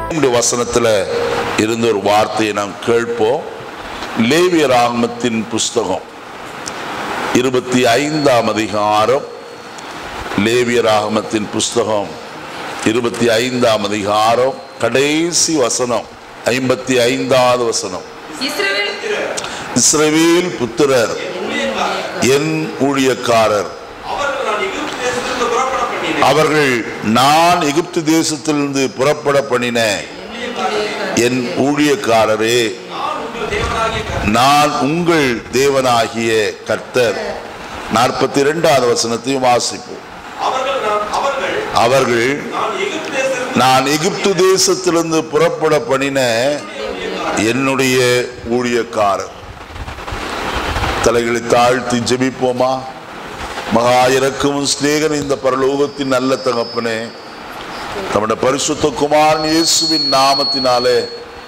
இந்த வசனத்துல இருந்த ஒரு வார்த்தையை நாம் கேட்போம் லேவியர் ஆகமத்தின் புஸ்தகம் இருபத்தி ஐந்தாம் அதிகாரம் லேவியர் ஆகமத்தின் புஸ்தகம் இருபத்தி ஐந்தாம் அதிகாரம் கடைசி வசனம் ஐம்பத்தி ஐந்தாவது வசனம் இஸ்ரவேல் இஸ்ரவேல் புத்திரர் என் ஊழியக்காரர் அவர்கள் நான் எகிப்து தேசத்திலிருந்து புறப்பட பண்ணின அவர்கள் நான் எகிப்து தேசத்திலிருந்து புறப்பட பண்ணின என் ஊழியக்காரரே, என் ஊழியக்காரரே நான் உங்கள் தேவனாகிய நான் உங்கள் தேவனாகிய கர்த்தர் நாற்பத்தி ரெண்டாவது வசனத்தையும் வாசிப்போம் அவர்கள் நான் அவர்கள் அவர்கள் நான் எகிப்து தேசத்திலிருந்து நான் எகிப்து தேசத்திலிருந்து புறப்பட பண்ணின என்னுடைய ஊழியக்காரர் தலைகளை தாழ்த்தி ஜெபிப்போமா மகா இறக்கமும் சிநேகன் இந்த பரலோகத்தின் நல்ல தகப்பனே நம்முடைய பரிசுத்த குமாரன் இயேசுவின் நாமத்தினாலே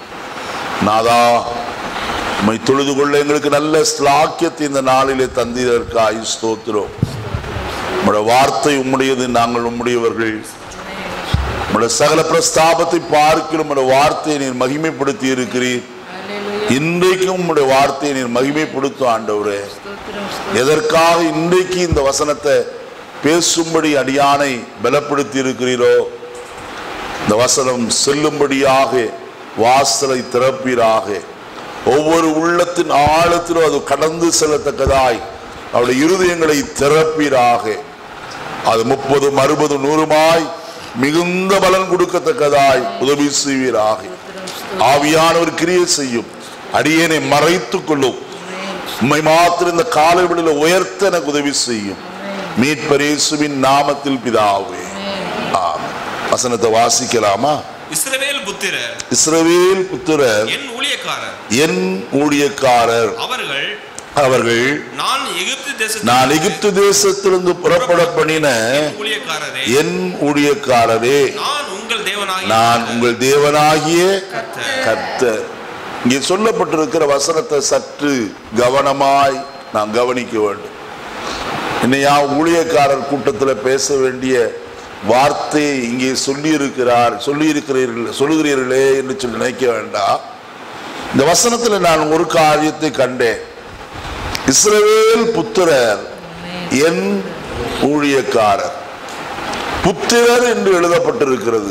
நாதா உம்மை தொழுது கொள்ள எங்களுக்கு நல்ல ஸ்லாக்கியத்தை இந்த நாளிலே தந்ததற்காய் ஸ்தோத்திரம் உம்முடைய வார்த்தை உம்முடையது நாங்கள் உம்முடையவர்கள் உம்முடைய சகல பிரஸ்தாபத்தை பார்க்கிற உம்முடைய வார்த்தையை நீர் மகிமைப்படுத்தி இருக்கிறீர் இன்றைக்கும் உம்முடைய வார்த்தையை நீர் மகிமைப்படுத்தும் ஆண்டவரே எதற்காக இன்றைக்கு இந்த வசனத்தை பேசும்படி அடியானை பலப்படுத்தி இருக்கிறீரோ இந்த வசனம் செல்லும்படியாக வாசலை திறப்பீராக ஒவ்வொரு உள்ளத்தின் ஆழத்திலும் அது கடந்து செல்லத்தக்கதாய் அவருடைய இருதயங்களை திறப்பீராக அது முப்பதும் அறுபதும் நூறுமாய் மிகுந்த பலன் கொடுக்கத்தக்கதாய் உதவி செய்வீராக ஆவியானவர் கிரியை செய்யும் அடியேனை மறைத்துக் கொள்ளும் உம்மை மாத்திரம் இந்த காலவெளியில உயர்த்த எனக்கு உதவி செய்யும் மீட்பரேசுவின் நாமத்தில் பிதாவே ஆமென். வசனத்தை வாசிக்கலாமா இஸ்ரவேல் புத்திரர் இஸ்ரவேல் புத்திரர் என் ஊழியக்காரர் என் ஊழியக்காரர் அவர்கள் அவர்கள் நான் எகிப்து தேசத்தில் நான் எகிப்து தேசத்திலிருந்து புறப்பட பண்ணின ஊழியக்காரரே என் ஊழியக்காரரே நான் உங்கள் தேவனாகிய நான் உங்கள் தேவனாகிய கர்த்தர். கர்த்தர் இங்கே சொல்லப்பட்டிருக்கிற வசனத்தை சற்று கவனமாய் நாம் கவனிக்க வேண்டும் இன்னையா ஊழியக்காரர் கூட்டத்தில் பேச வேண்டிய வார்த்தையை இங்கே சொல்லி இருக்கிறார் சொல்லி இருக்கிறீர்கள் சொல்லுகிறீர்களே என்று சொல்லி நினைக்க வேண்டாம் இந்த வசனத்தில் நான் ஒரு காரியத்தை கண்டேன் இஸ்ரவேல் புத்திரர் என் ஊழியக்காரர் புத்திரர் என்று எழுதப்பட்டிருக்கிறது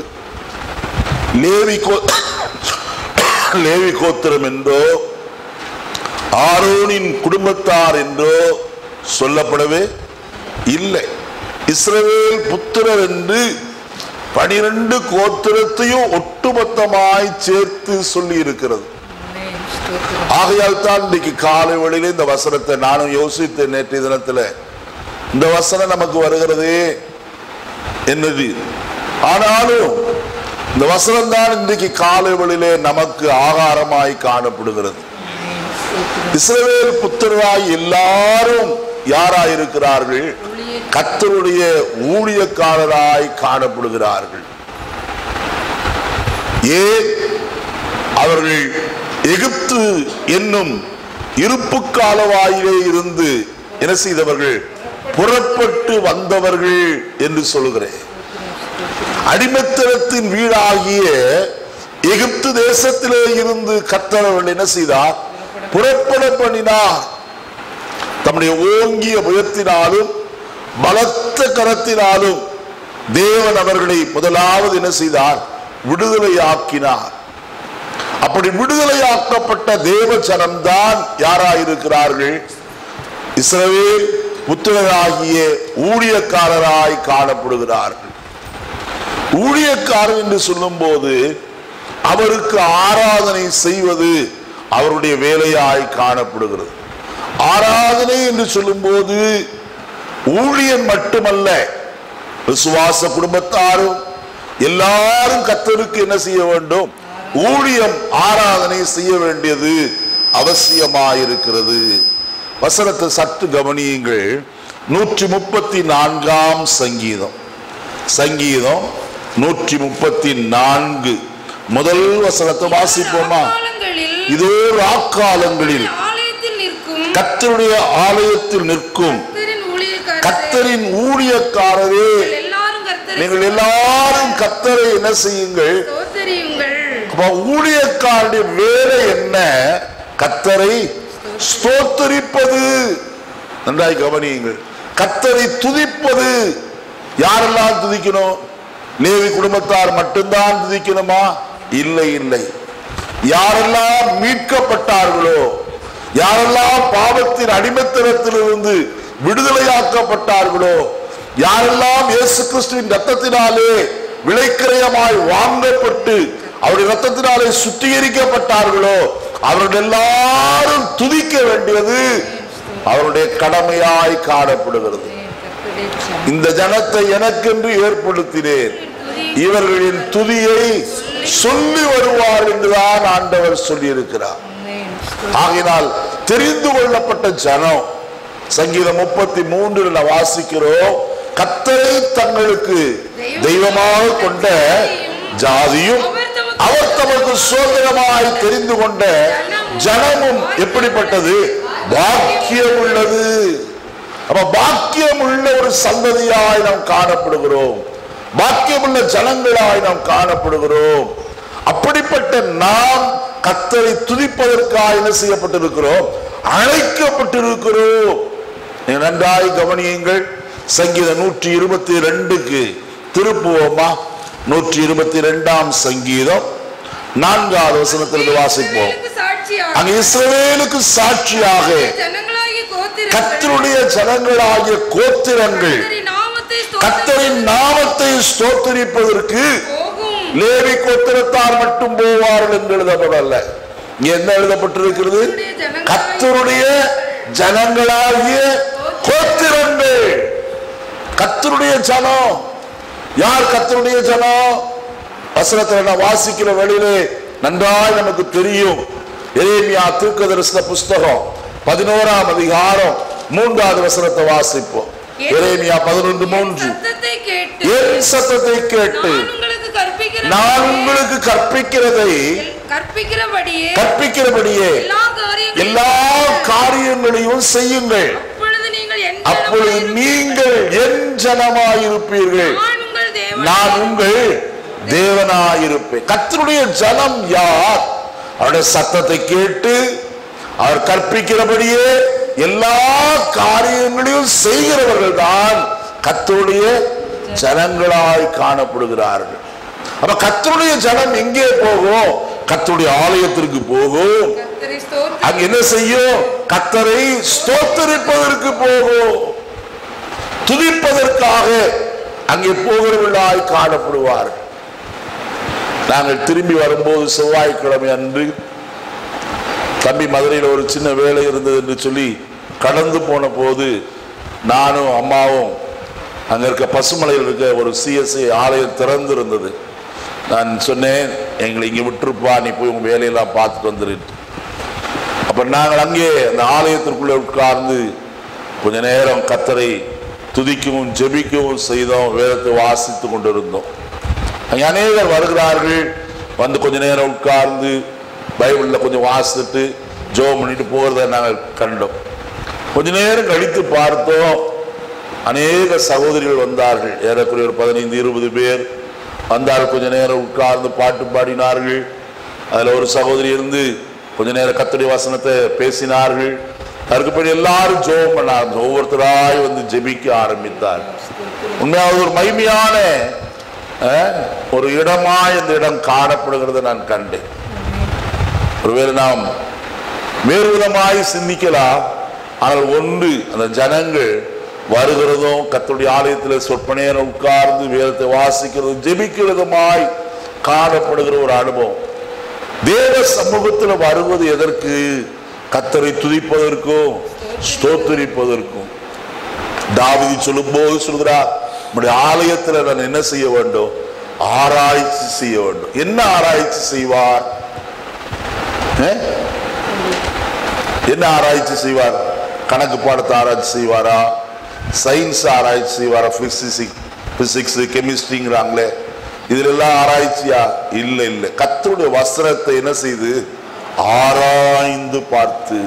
லேவி கோ லேவி கோத்திரம் என்றோ ஆரோனின் குடும்பத்தார் என்றோ சொல்லப்படவே இல்லை இஸ்ரவேல் புத்திரர் என்று பனிரெண்டு கோத்திரத்தையும் ஒட்டுமொத்தமாய் சேர்த்து சொல்லி இருக்கிறது ஆகையால் தான் இன்றைக்கு காலை வேளையிலே இந்த வசனத்தை நானும் யோசித்தேன் நேற்றைய தினத்துல இந்த வசனம் நமக்கு வருகிறதே என்னது ஆனாலும் இந்த வசனம் தான் இன்றைக்கு காலை வேளையிலே நமக்கு ஆகாரமாய் காணப்படுகிறது இஸ்ரவேல் புத்திரராய் எல்லாரும் யாராய் இருக்கிறார்கள் கர்த்தருடைய ஊழியக்காரராய் காணப்படுகிறார்கள் ஏன் அவர்கள் எகிப்து என்னும் இருப்பு காலவாயிலே இருந்து என்ன செய்தவர்கள் புறப்பட்டு வந்தவர்கள் என்று சொல்கிறேன் அடிமைத்தனத்தின் வீடாகிய எகிப்து தேசத்திலே இருந்து கத்தரவர்கள் என்ன செய்தார் புறப்பட பண்ணினார் தம்முடைய ஓங்கிய புயத்தினாலும் பலத்த கரத்தினாலும் தேவன் அவர்களை முதலாவது என்ன செய்தார் விடுதலையாக்கினார் அப்படி விடுதலையாக்கப்பட்ட தேவ ஜனம்தான் யாராயிருக்கிறார்கள் இஸ்ரவேல் புத்திரராகிய ஊழியக்காரராய் காணப்படுகிறார்கள் ஊழியக்காரர் என்று சொல்லும்போது அவருக்கு ஆராதனை செய்வது அவருடைய வேலையாய் காணப்படுகிறது ஆராதனை என்று சொல்லும்போது ஊழியன் மட்டுமல்ல விசுவாச குடும்பத்தாரும் எல்லாரும் கத்தருக்கு என்ன செய்ய வேண்டும் ஊழியம் ஆராதனை செய்ய வேண்டியது அவசியமாயிருக்கிறது வசனத்தை சற்று கவனியுங்கள் நூற்றி முப்பத்தி நான்காம் சங்கீதம் சங்கீதம் நூற்றி முப்பத்தி நான்கு முதல் வசனத்தை வாசிப்போமா காலங்களில் இதோ ராக்காலங்களில் ஆலயத்தில் நிற்கும் கத்தருடைய ஆலயத்தில் நிற்கும் கர்த்தரின் ஊழியக்காரரே, கத்தரின் ஊழியக்காரரே நீங்கள் எல்லாரும் கர்த்தரை நீங்கள் எல்லாரும் கத்தரை என்ன செய்யுங்கள் ஸ்தோத்தரியுங்கள் அப்ப ஊழியக்காரனுடைய வேலை என்ன கத்தரை ஸ்தோத்தரிப்பது நன்றாய் கவனியுங்கள் கத்தரை துதிப்பது யாரெல்லாம் துதிக்கணும் லேவி குடும்பத்தார் மட்டும்தான் துதிக்கணுமா இல்லை இல்லை யாரெல்லாம் மீட்கப்பட்டார்களோ யாரெல்லாம் பாவத்தின் அடிமைத்தனத்திலிருந்து விடுதலையாக்கப்பட்டார்களோ யாரெல்லாம் இயேசு கிறிஸ்துவின் ரத்தத்தினாலே விலைக்கிரயமாய் வாங்கப்பட்டு அவருடைய ரத்தத்தினாலே சுத்திகரிக்கப்பட்டார்களோ அவர்கள் எல்லாரும் துதிக்க வேண்டியது அவருடைய கடமையாய் காணப்படுகிறது இந்த ஜனத்தை எனக்கென்று ஏற்படுத்தினேன் இவர்களின் துதியை சொல்லி வருவார் என்றுதான் ஆண்டவர் சொல்லியிருக்கிறார் ஆகையினால் தெரிந்து கொள்ளப்பட்ட ஜனம் சங்கீதம் முப்பத்தி மூன்றுல வாசிக்கிறோம் கத்தரை தங்களுக்கு தெய்வமாக கொண்ட ஜாதியும் அவர் தமக்கு சுதந்திரமாய் தெரிந்து கொண்ட ஜனமும் எப்படிப்பட்டது பாக்கியம் உள்ளது அப்ப பாக்கியம் உள்ள ஒரு சந்ததியாய் நாம் காணப்படுகிறோம் பாக்கியமுள்ள ஜனங்களாய் நாம் காணப்படுகிறோம் அப்படிப்பட்ட நாம் கத்தரை துதிப்பதற்காக என்ன செய்யப்பட்டிருக்கிறோம் அழைக்கப்பட்டிருக்கிறோம் நீங்க நன்றாய் கவனியுங்கள் சங்கீதம் நூற்றி இருபத்தி ரெண்டுக்கு திருப்புவோமா நூற்றி இருபத்தி ரெண்டாம் சங்கீதம் நான்காவது வசனத்திலிருந்து வாசிப்போம் சாட்சியாக அங்க இஸ்ரவேலுக்கு சாட்சியாக ஜனங்களாகிய கோத்திரங்கள் கத்தருடைய ஜனங்களாகிய கோத்திரங்கள் கர்த்தரின் நாமத்தை கத்தரின் நாமத்தை ஸ்தோத்தரிப்பதற்கு போகும் லேவி கோத்திரத்தார் மட்டும் போவார்கள் என்று எழுதப்படல இங்க என்ன எழுதப்பட்டிருக்கிறது கத்தருடைய ஜனங்களாகிய கோத்திரங்கள் கத்தருடைய ஜனம் யார் கத்தருடைய ஜனம் வசனத்துல நான் வாசிக்கிற வழியிலே நன்றாய் நமக்கு தெரியும் எரேமியா தீர்க்கதரிசன புஸ்தகம் பதினோராம் அதிகாரம் மூன்றாவது வசனத்தை வாசிப்போம் எரேமியா பதினொன்று மூன்று சத்தத்தை கேட்டு என் சத்தத்தை கேட்டு நான் உங்களுக்கு கற்பிக்கிற நான் உங்களுக்கு கற்பிக்கிறதை கற்பிக்கிறபடியே கற்பிக்கிறபடியே எல்லா காரியங்களும் எல்லா காரியங்களையும் செய்யுங்கள் அப்பொழுது நீங்கள் என் அப்பொழுது ஜனமாயிருப்பீர்கள். நீங்கள் என் ஜனமாயிருப்பீர்கள் நான் உங்கள் தேவன் நான் உங்கள் தேவனாயிருப்பேன் கர்த்தருடைய ஜனம் யார் அவருடைய சத்தத்தை கேட்டு அவர் கற்பிக்கிறபடியே எல்லா காரியங்களையும் செய்கிறவர்கள் தான் கர்த்தருடைய ஜனங்களாய் காணப்படுகிறார்கள் அப்ப கர்த்தருடைய ஜனம் எங்கே போகும் கர்த்தருடைய ஆலயத்திற்கு போகும் கர்த்தரை ஸ்தோத்திரம் அங்க என்ன செய்யும் கத்தரை ஸ்தோத்தரிப்பதற்கு போகும் துதிப்பதற்காக அங்கே போகிறவர்களாய் காணப்படுவார் நாங்கள் திரும்பி வரும்போது செவ்வாய்க்கிழமை அன்று தம்பி மதுரையில் ஒரு சின்ன வேலை இருந்தது என்று சொல்லி கடந்து போன போது நானும் அம்மாவும் அங்க இருக்க பசுமலையில் இருக்க ஒரு சிஎஸ்ஐ ஆலயம் திறந்து இருந்தது நான் சொன்னேன் எங்களை இங்கே விட்டுருப்பா நீ போய் உங்க வேலையெல்லாம் பார்த்துட்டு வந்துருட்டு அப்ப நாங்கள் அங்கே அந்த ஆலயத்திற்குள்ளே உட்கார்ந்து கொஞ்ச நேரம் கத்தரை துதிக்கவும் ஜெபிக்கவும் செய்தோம் வேதத்தை வாசித்து கொண்டிருந்தோம் அங்கே அநேகர் வருகிறார்கள் வந்து கொஞ்ச நேரம் உட்கார்ந்து பைபிளில் கொஞ்சம் வாசித்துட்டு ஜெபம் பண்ணிட்டு போகிறத நாங்கள் கண்டோம் கொஞ்ச நேரம் கழித்து பார்த்தோம் அநேக சகோதரிகள் வந்தார்கள் ஏறக்குறைய ஒரு பதினைந்து இருபது பேர் வந்தால் கொஞ்ச நேரம் உட்கார்ந்து பாட்டு பாடினார்கள் அதுல ஒரு சகோதரி இருந்து கொஞ்ச நேரம் கத்தடி வசனத்தை பேசினார்கள் அதுக்கு பிறகு எல்லாரும் ஜெபம் பண்ணாங்க ஒவ்வொருத்தராய் வந்து ஜெபிக்க ஆரம்பித்தார் உண்மையாவது ஒரு மகிமையான அஹ், ஒரு இடமாய் இந்த இடம் காணப்படுகிறதை நான் கண்டேன் ஒருவேளை நாம் வேறு விதமாய் சிந்திக்கலாம் ஆனால் ஒன்று அந்த ஜனங்கள் வருகிறதும் கர்த்தருடைய ஆலயத்தில் சொற்ப நேரம் உட்கார்ந்து வேதத்தை வாசிக்கிறதும் ஜெபிக்கிறதுமாய் காணப்படுகிற ஒரு அனுபவம் தேவ சமூகத்தில் வருவது எதற்கு கத்தரை துதிப்பதற்கும் ஸ்தோத்தரிப்பதற்கும் தாவீது சொல்லும்போது சொல்கிறார் நம்முடைய ஆலயத்தில் நான் என்ன செய்ய வேண்டும் ஆராய்ச்சி செய்ய வேண்டும் என்ன ஆராய்ச்சி செய்வார் அஹ்? என்ன ஆராய்ச்சி செய்வார் கணக்கு பாடத்தை ஆராய்ச்சி செய்வாரா சயின்ஸ் ஆராய்ச்சி செய்வாரா பிசிக்ஸ் பிசிக்ஸ் கெமிஸ்ட்ரிங்கிறாங்களே இதுல எல்லாம் ஆராய்ச்சியா இல்ல இல்ல கத்தருடைய வஸ்திரத்தை என்ன செய்து ஆராய்ந்து பார்த்து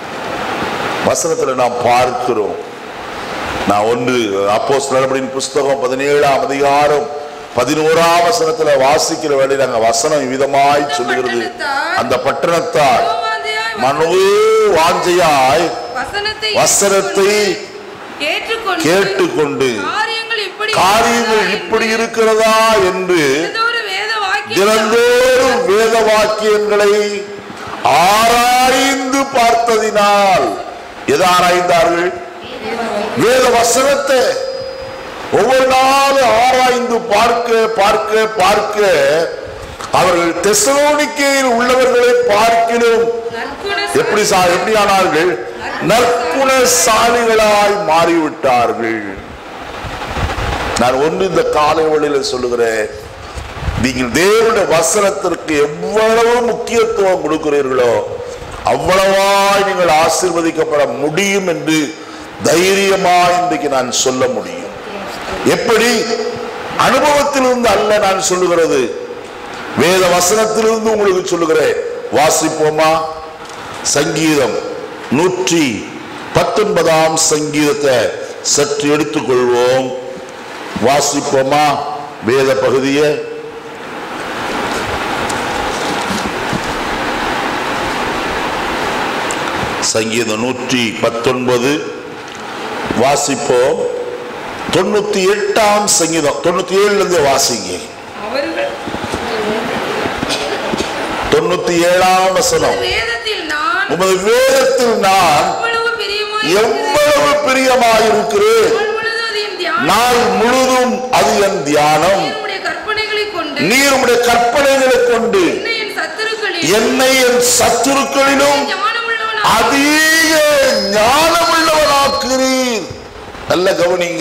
வசனத்துல நாம் பார்க்கிறோம் நான் ஒன்று அப்போஸ் நடபடியின் புஸ்தகம் பதினேழாம் அதிகாரம் பதினோராம் வசனத்துல வாசிக்கிற வேளையில் அங்க வசனம் விதமாய் சொல்லுகிறது அந்த பட்டணத்தார் யோவாந்தியாய் மனோ வாஞ்சையாய் வசனத்தை வசனத்தை ஏற்றுக்கொண்டு கேட்டுக்கொண்டு காரியங்கள் இப்படி காரியங்கள் இப்படி இருக்கிறதா என்று தினந்தோறும் வேத வாக்கியம் தினந்தோறும் வேத வாக்கியங்களை ஆராய்ந்து பார்த்ததினால் எதை ஆராய்ந்தார்கள் வேத வசனத்தை ஒவ்வொரு நாளும் ஆராய்ந்து பார்க்க பார்க்க பார்க்க அவர்கள் தெசலோனிக்கையில் உள்ளவர்களை பார்க்கிலும் நற்குண எப்படி சா- எப்படி ஆனார்கள் நற்குணசாலிகளாய் மாறிவிட்டார்கள் நான் ஒன்று இந்த காலை வழியில சொல்லுகிறேன் நீங்கள் தேவனுடைய வசனத்திற்கு எவ்வளவு முக்கியத்துவம் கொடுக்கிறீர்களோ அவ்வளவாய் நீங்கள் ஆசீர்வதிக்கப்பட முடியும் என்று தைரியமாய் இன்றைக்கு நான் சொல்ல முடியும் எப்படி அனுபவத்திலிருந்து அல்ல நான் சொல்லுகிறது வேத வசனத்திலிருந்து உங்களுக்கு சொல்லுகிறேன் வாசிப்போமா சங்கீதம் நூற்றி பத்தொன்பதாம் சங்கீதத்தை சற்று எடுத்துக்கொள்வோம் வாசிப்போமா வேத பகுதியை சங்கீதம் நூற்றி பத்தொன்பது வாசிப்போம் தொண்ணூத்தி எட்டாம் சங்கீதம் தொண்ணூத்தி ஏழுல இருந்து வாசிங்க அவர்கள் தொண்ணூத்தி ஏழாம் வசனம் வேதத்தில் நான் உமது வேதத்தில் நான் எவ்வளவு பிரியமாய் எவ்வளவு பிரியமாயிருக்கிறேன் நாள் முழுவதும் அது என் தியானம் நாள் முழுதும் அது என் தியானம் உம்முடைய கற்பனைகளை கொண்டு நீர் உம்முடைய கற்பனைகளை கொண்டு என்னை என் சத்துருக்களில் என்னை என் சத்துருக்களிலும் ஞானமுள்ளவனாக அதிக ஞானமுள்ளவனாக்குறீர் நல்ல கவனிங்க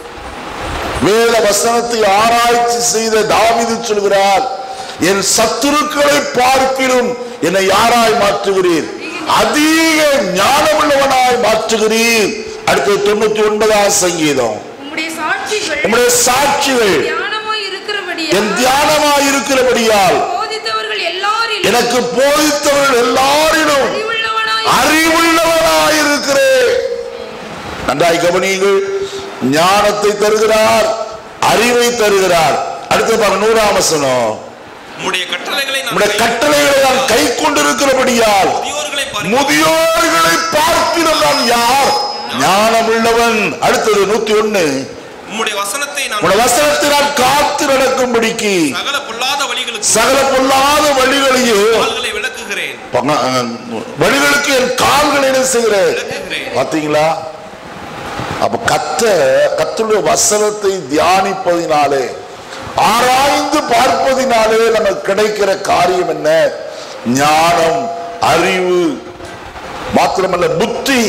வேத வசனத்தை ஆராய்ச்சி செய்த தாவீது சொல்கிறார் என் சத்துருக்களை பார்க்கிலும் என்னை யாராய் மாற்றுகிறீர் அதிக ஞானமுள்ளவனாய் மாற்றுகிறீர் அடுத்து தொண்ணூத்தி ஒன்பதாம் சங்கீதம் உம்முடைய சாட்சிகள் நம்முடைய சாட்சிகள் தியானமாய் இருக்கிறபடியால் என் தியானமாய் இருக்கிறபடியால் போதித்தவர்கள் எல்லாரிலும் எனக்கு போதித்தவர்கள் எல்லாரிலும் அறிவுள்ளவனாய் அறிவுள்ளவனாய் இருக்கிறேன் நன்றாய் கவனியுங்கள் ஞானத்தை தருகிறார் அறிவை தருகிறார் அடுத்து பாருங்க நூறாம் வசனம் உம்முடைய கட்டளைகளை நான் நம்முடைய கட்டளைகளை நான் கை கொண்டிருக்கிறபடியால் முதியோர்களை பார்க்கிறேன். முதியோர்களை பார்க்கிறோம் நான் யார் ஞானமுள்ளவன் அடுத்தது நூத்தி ஒண்ணு உம்முடைய வசனத்தை நான் உடைய வசனத்தை நான் காத்து நடக்கும்படிக்கு சகல பொல்லாத வழிகளுக்கு சகல பொல்லாத வழிகளையும் கால்களை விளக்குகிறேன் பங்க- அஹ், வழிகளுக்கு என் கால்களை என்ன செய்கிறேன் விளக்குகிறேன் பாத்தீங்களா அப்ப கத்த கத்தருடைய வசனத்தை தியானிப்பதினாலே ஆராய்ந்து பார்ப்பதினாலே நமக்கு கிடைக்கிற காரியம் என்ன ஞானம் அறிவு மாத்திரமல்ல புத்தி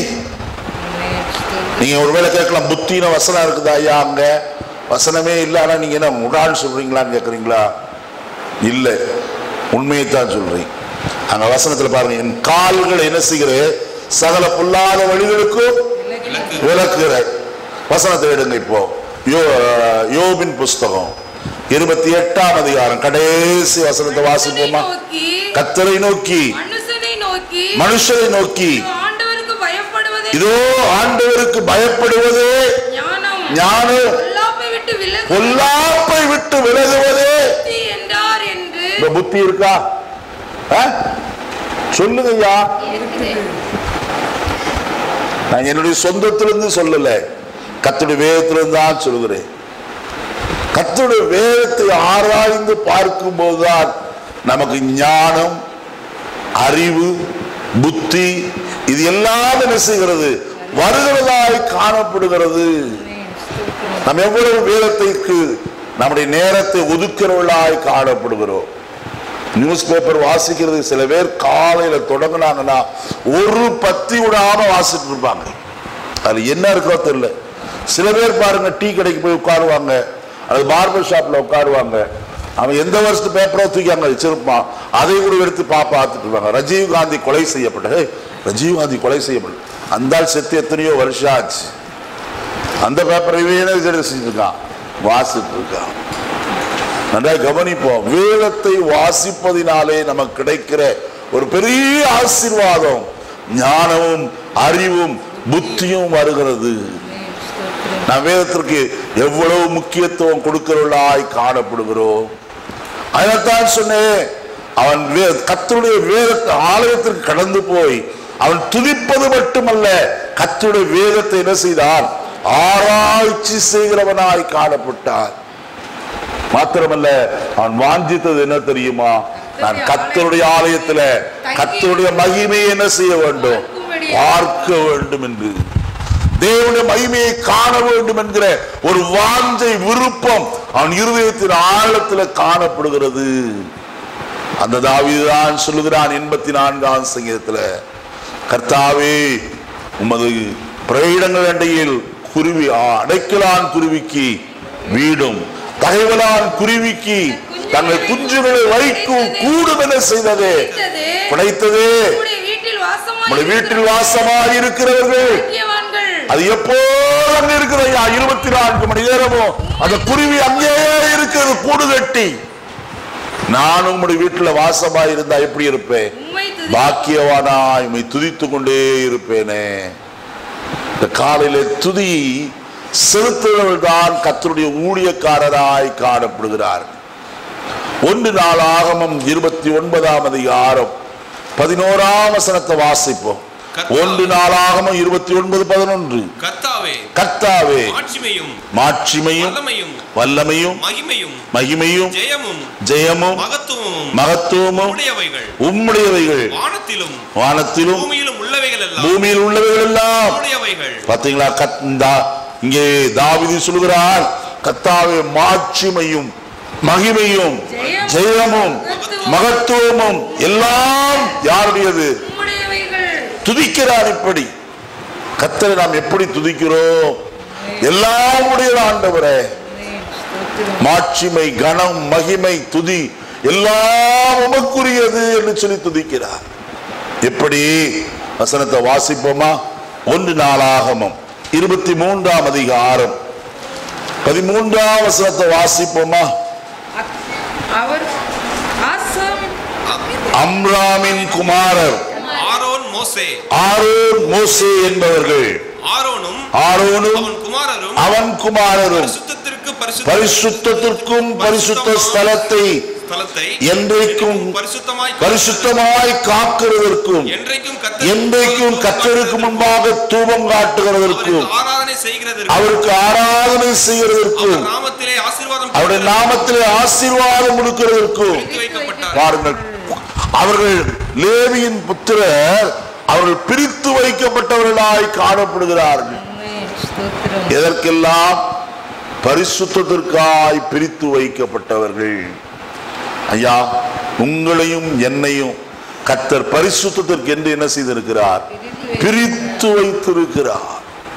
நீங்க ஒருவேளை கேட்கலாம் புத்தின வசனம் இருக்குதா ஐயா அங்க வசனமே இல்லை ஆனா நீங்க என்ன முடான்னு சொல்றீங்களான்னு கேக்குறீங்களா இல்லை உண்மையை தான் சொல்றீங்க அங்க வசனத்துல பாருங்க என் கால்கள் என்ன செய்கிற சகல பொல்லாத வழிகளுக்கும் விளக்குகிற வசனத்தை எடுங்க இப்போ யோ யோபின் புஸ்தகம் இருபத்தி எட்டாம் அதிகாரம் கடைசி வசனத்தை வாசிப்போமா நோக்கி கத்தரை நோக்கி மனுஷனை நோக்கி மனுஷரை நோக்கி ஆண்டவருக்கு பயப்படுவதே இதோ ஆண்டவருக்கு பயப்படுவதே ஞானம் ஞானம் பொல்லாப்பை விட்டு விலகு பொல்லாப்பை விட்டு விலகுவதே புத்தி என்றார் என்று இந்த புத்தி இருக்கா ஆ? சொல்லுங்க ஐயா நான் என்னுடைய சொந்தத்திலிருந்து சொல்லல கத்துடைய வேதத்திலிருந்து தான் சொல்கிறேன் கத்துடைய வேதத்தை ஆராய்ந்து பார்க்கும் போதுதான் நமக்கு ஞானம் அறிவு புத்தி இது எல்லாம் என்ன செய்கிறது வருகிறதாய் காணப்படுகிறது நாம் எவ்வளவு வேதத்திற்கு நம்முடைய நேரத்தை ஒதுக்கிறவர்களாய் காணப்படுகிறோம் நியூஸ் பேப்பர் வாசிக்கிறது சில பேர் காலையில தொடங்குனாங்கன்னா ஒரு பத்தி விடாம வாசிட்டு இருப்பாங்க அதுல என்ன இருக்கோ தெரியல சில பேர் பாருங்க டீ கடைக்கு போய் உட்காருவாங்க அல்லது பார்பர் ஷாப்ல உட்காருவாங்க அவன் எந்த வருஷத்து பேப்பரோ தூக்கி அங்க வச்சிருப்பான் அதை கூட எடுத்து பா பார்த்துட்டு இருப்பாங்க ரஜீவ் காந்தி கொலை செய்யப்பட்ட "ஏய், ரஜீவ் காந்தி கொலை செய்யப்பட்ட அந்த ஆள் செத்து எத்தனையோ வருஷம் ஆச்சு அந்த பேப்பரையே செஞ்சுட்டு இருக்கான் வாசிட்டு இருக்கான் நன்றாய் கவனிப்போம் வேதத்தை வாசிப்பதினாலே நமக்கு கிடைக்கிற ஒரு பெரிய ஆசீர்வாதம் ஞானமும் அறிவும் புத்தியும் வருகிறது நாம் வேதத்திற்கு எவ்வளவு முக்கியத்துவம் கொடுக்கிறவர்களாய் காணப்படுகிறோம் அதனால்தான் சொன்னேன் அவன் வே கத்தருடைய வேதத்தை ஆலயத்திற்கு கடந்து போய் அவன் துதிப்பது மட்டுமல்ல கத்தருடைய வேதத்தை என்ன செய்தான் ஆராய்ச்சி செய்கிறவனாய் காணப்பட்டான் மாத்திரமல்ல அவன் வாஞ்சித்தது என்ன தெரியுமா நான் கத்தருடைய ஆலயத்துல கத்தருடைய மகிமையை என்ன செய்ய வேண்டும் பார்க்க வேண்டும் என்று தேவனுடைய மகிமையை காண வேண்டும் என்கிற ஒரு வாஞ்சை விருப்பம் அவன் இருதயத்தின் ஆழத்துல காணப்படுகிறது அந்த தாவீதுதான் சொல்லுகிறான் எண்பத்தி நான்காம் சங்கீதத்துல கர்த்தாவே உமது பிரயிடங்கள் அண்டையில் குருவி ஆ, அடைக்கலான் குருவிக்கு வீடும் தகைவலான் குருவிக்கு தங்கள் குஞ்சுகளை வைக்கும் கூடும் என செய்ததே படைத்ததே உம்முடைய வீட்டில் வாசமாய் நம்முடைய வீட்டில் வாசமாய் இருக்கிறவர்கள் பாக்கியவான்கள். அது எப்போது அங்க இருக்குது ஐயா இருபத்தி நான்கு மணி நேரமும் அந்த குருவி அங்கேயே இருக்கிறது கூடு கட்டி நானும் உங்களுடைய வீட்டுல வாசமா இருந்தா எப்படி இருப்பேன் உம்மை துதி- பாக்கியவானாய் உம்மை துதித்து கொண்டே இருப்பேனே இந்த காலையில துதி செலுத்துகிறவர்கள் தான் கத்தருடைய ஊழியக்காரராய் காணப்படுகிறார் ஒன்று நாள் ஆகமம் இருபத்தி ஒன்பதாம் அதிகாரம் பதினோராம் வசனத்தை வாசிப்போம் ஒன்று நாள் ஆகமம் இருபத்தி ஒன்பது பதினொன்று கர்த்தாவே கர்த்தாவே ஆட்சிமையும் மாட்சிமையும் வல்லமையும் வல்லமையும் மகிமையும் மகிமையும் ஜெயமும் ஜெயமும் மகத்துவமும் மகத்துவமும் உடையவைகள் உம்முடையவைகள் வானத்திலும் வானத்திலும் பூமியிலும் உள்ளவைகள் எல்லாம் பூமியில் உள்ளவைகள் எல்லாம் உடையவைகள் பாத்தீங்களா கத்- இந்த- இங்கே தாவிதி சொல்கிறார் கத்தாவே மாட்சிமையும் மகிமையும் ஜெயமும் மகத்துவமும் எல்லாம் யாருடையது உம்முடையவைகள். துதிக்கிறார் இப்படி கத்தரை நாம் எப்படி துதிக்கிறோம் எல்லாம் உடைய ஆண்டவரே மாட்சிமை கணம் மகிமை துதி எல்லாம் உமக்குரியது என்று சொல்லி துதிக்கிறார் எப்படி வசனத்தை வாசிப்போமா ஒன்று நாளாகமம் இருபத்தி மூன்றாம் அதிகாரம் பதிமூன்றாம் வசனத்தை வாசிப்போமா அவர் ஆசாம் அம்ராமின் குமாரர் ஆரோன் மோசே ஆரோன் மோசே என்பவர்கள் ஆரோனும் ஆரோனும் அவன் குமாரரும் அவன் குமாரரும் பரிசுத்தத்திற்கு பரிசுத்த பரிசுத்தத்திற்கும் பரிசுத்த ஸ்தலத்தை ஸ்தலத்தை என்றைக்கும் பரிசுத்தமாய் பரிசுத்தமாய் காக்கிறதற்கும் என்றைக்கும் கர்த்தருக்கு என்றைக்கும் கத்தருக்கு முன்பாக தூபம் காட்டுகிறதற்கும் அவருக்கு ஆராதனை செய்கிறதற்கு அவருக்கு ஆராதனை செய்கிறதற்கும் அவர் நாமத்திலே ஆசீர்வாதம் அவருடைய நாமத்திலே ஆசீர்வாதம் கொடுக்கிறதற்கும் கொடுத்து வைக்கப்பட்டார் பாருங்கள் அவர்கள் லேவியின் புத்திரர் அவர்கள் பிரித்து வைக்கப்பட்டவர்களாய் காணப்படுகிறார்கள் எதற்கெல்லாம் பரிசுத்தத்திற்காய் பிரித்து வைக்கப்பட்டவர்கள் ஐயா உங்களையும் என்னையும் கத்தர் பரிசுத்தத்திற்கு என்று என்ன செய்திருக்கிறார் பிரித்து வைத்திருக்கிறார்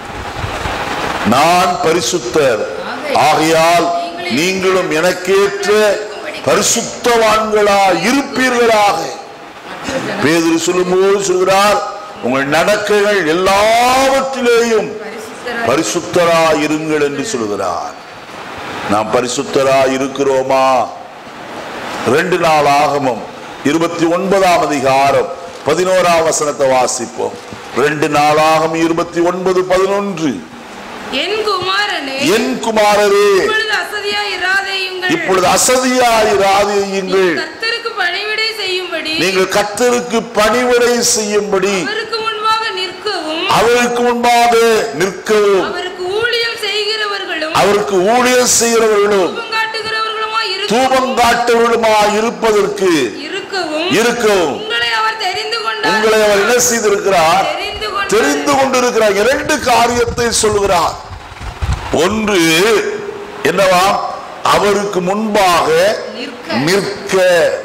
நான் பரிசுத்தர் ஆகையால் நீங்களும் எனக்கேற்ற பரிசுத்தவான்களா இருப்பீர்களாக பேதுரு சொல்லும்போது சொல்கிறார் உங்கள் நடக்கைகள் எல்லாவற்றிலேயும் பரிசுத்தராய் பரிசுத்தரா இருங்கள் என்று சொல்கிறார் நாம் பரிசுத்தரா இருக்கிறோமா ரெண்டு நாள் ஆகமம் இருபத்தி ஒன்பதாம் அதிகாரம் பதினோராம் வசனத்தை வாசிப்போம் ரெண்டு நாளாகம் இருபத்தி ஒன்பது பதினொன்று என் குமாரனே என் குமாரரே இப்பொழுது அசதியாய் இராதேயுங்கள் இப்பொழுது அசதியாயிராதீங்கள் கர்த்தருக்கு பணிவிடை செய்யும்படி நீங்கள் கத்தருக்கு பணிவிடை செய்யும்படி அவருக்கு முன்பாக நிற்கவும் அவருக்கு முன்பாக நிற்கவும் அவருக்கு ஊழியம் செய்கிறவர்களும் அவருக்கு ஊழியர் செய்கிறவர்களும் தூபம் காட்டுகிறவர்களுமாய் தூபம் இருக்கவும் காட்டுவதுமா இருப்பதற்கு இருக்கவும் இருக்கவும் உங்களை அவர் தெரிந்து கொண்டார் உங்களை அவர் என்ன செய்திருக்கிறார் தெரிந்து கொண்டார் தெரிந்து கொண்டிருக்கிறார் இரண்டு காரியத்தை சொல்லுகிறார் ஒன்று என்னவா அவருக்கு முன்பாக நிற்க நிற்க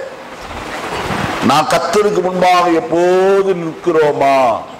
நான் கத்தருக்கு முன்பாக எப்போது நிற்கிறோமா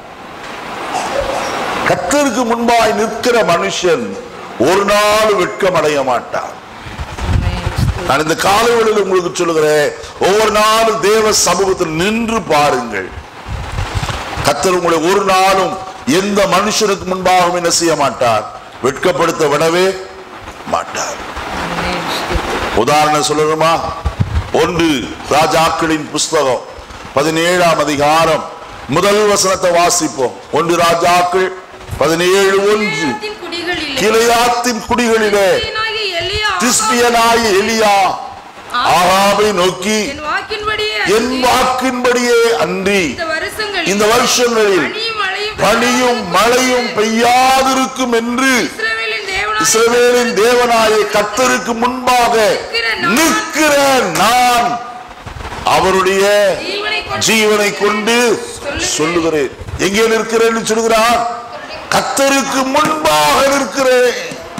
கத்தருக்கு முன்பாய் நிற்கிற மனுஷன் ஒரு நாள் வெட்கம் அடைய மாட்டான் நான் இந்த காலைவெளியில் உங்களுக்கு சொல்லுகிறேன் ஒவ்வொரு நாளும் தேவ சமூகத்தில் நின்று பாருங்கள் கத்தர் உங்களை ஒரு நாளும் எந்த மனுஷனுக்கு முன்பாகவும் என்ன செய்ய மாட்டார் வெட்கப்படுத்த விடவே மாட்டார் உதாரணம் சொல்லணுமா ஒன்று ராஜாக்களின் புஸ்தகம் பதினேழாம் அதிகாரம் முதல் வசனத்தை வாசிப்போம் ஒன்று ராஜாக்கள் பதினேழு ஒன்று தேசத்தின் குடிகளே குடிகளிலே கிளையாத்தின் குடிகளிலே திஸ்பியனாகிய எலியா திஸ்பியனாய் எலியா ஆகாபை நோக்கி என் வாக்கின்படியே என் வாக்கின்படியே அன்றி இந்த வருஷங்களில் இந்த வருஷங்களில் பனியும் மழையும் பனியும் மழையும் பெய்யாதிருக்கும் என்று இஸ்ரவேலின் தேவனாகிய இஸ்ரவேலின் தேவனாய கர்த்தருக்கு முன்பாக நிற்கிற நான் அவருடைய ஜீவனை கொண்டு ஜீவனை கொண்டு சொல்லுகிறேன் எங்கே நிற்கிறேன்னு சொல்லுகிறான் கத்தருக்கு முன்பாக நிற்கிறேன்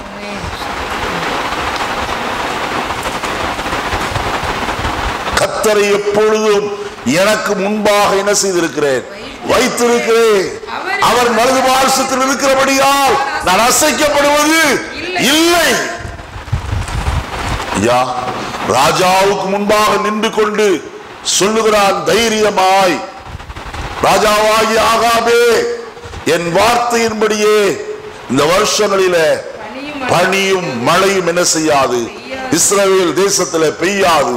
கத்தரை எப்பொழுதும் எனக்கு முன்பாக என்ன செய்திருக்கிறேன் வைத்திருக்கிறேன் அவர் வலது பாரசத்தில் இருக்கிறபடியால் நான் அசைக்கப்படுவது இல்லை ஐயா ராஜாவுக்கு முன்பாக நின்று கொண்டு சொல்லுகிறான் தைரியமாய் ராஜாவாகி ஆகாபே என் வார்த்தையின்படியே இந்த வருஷங்களிலே பனியும் பனியும் மழையும் என்ன செய்யாது இஸ்ரவேல் தேசத்துல பெய்யாது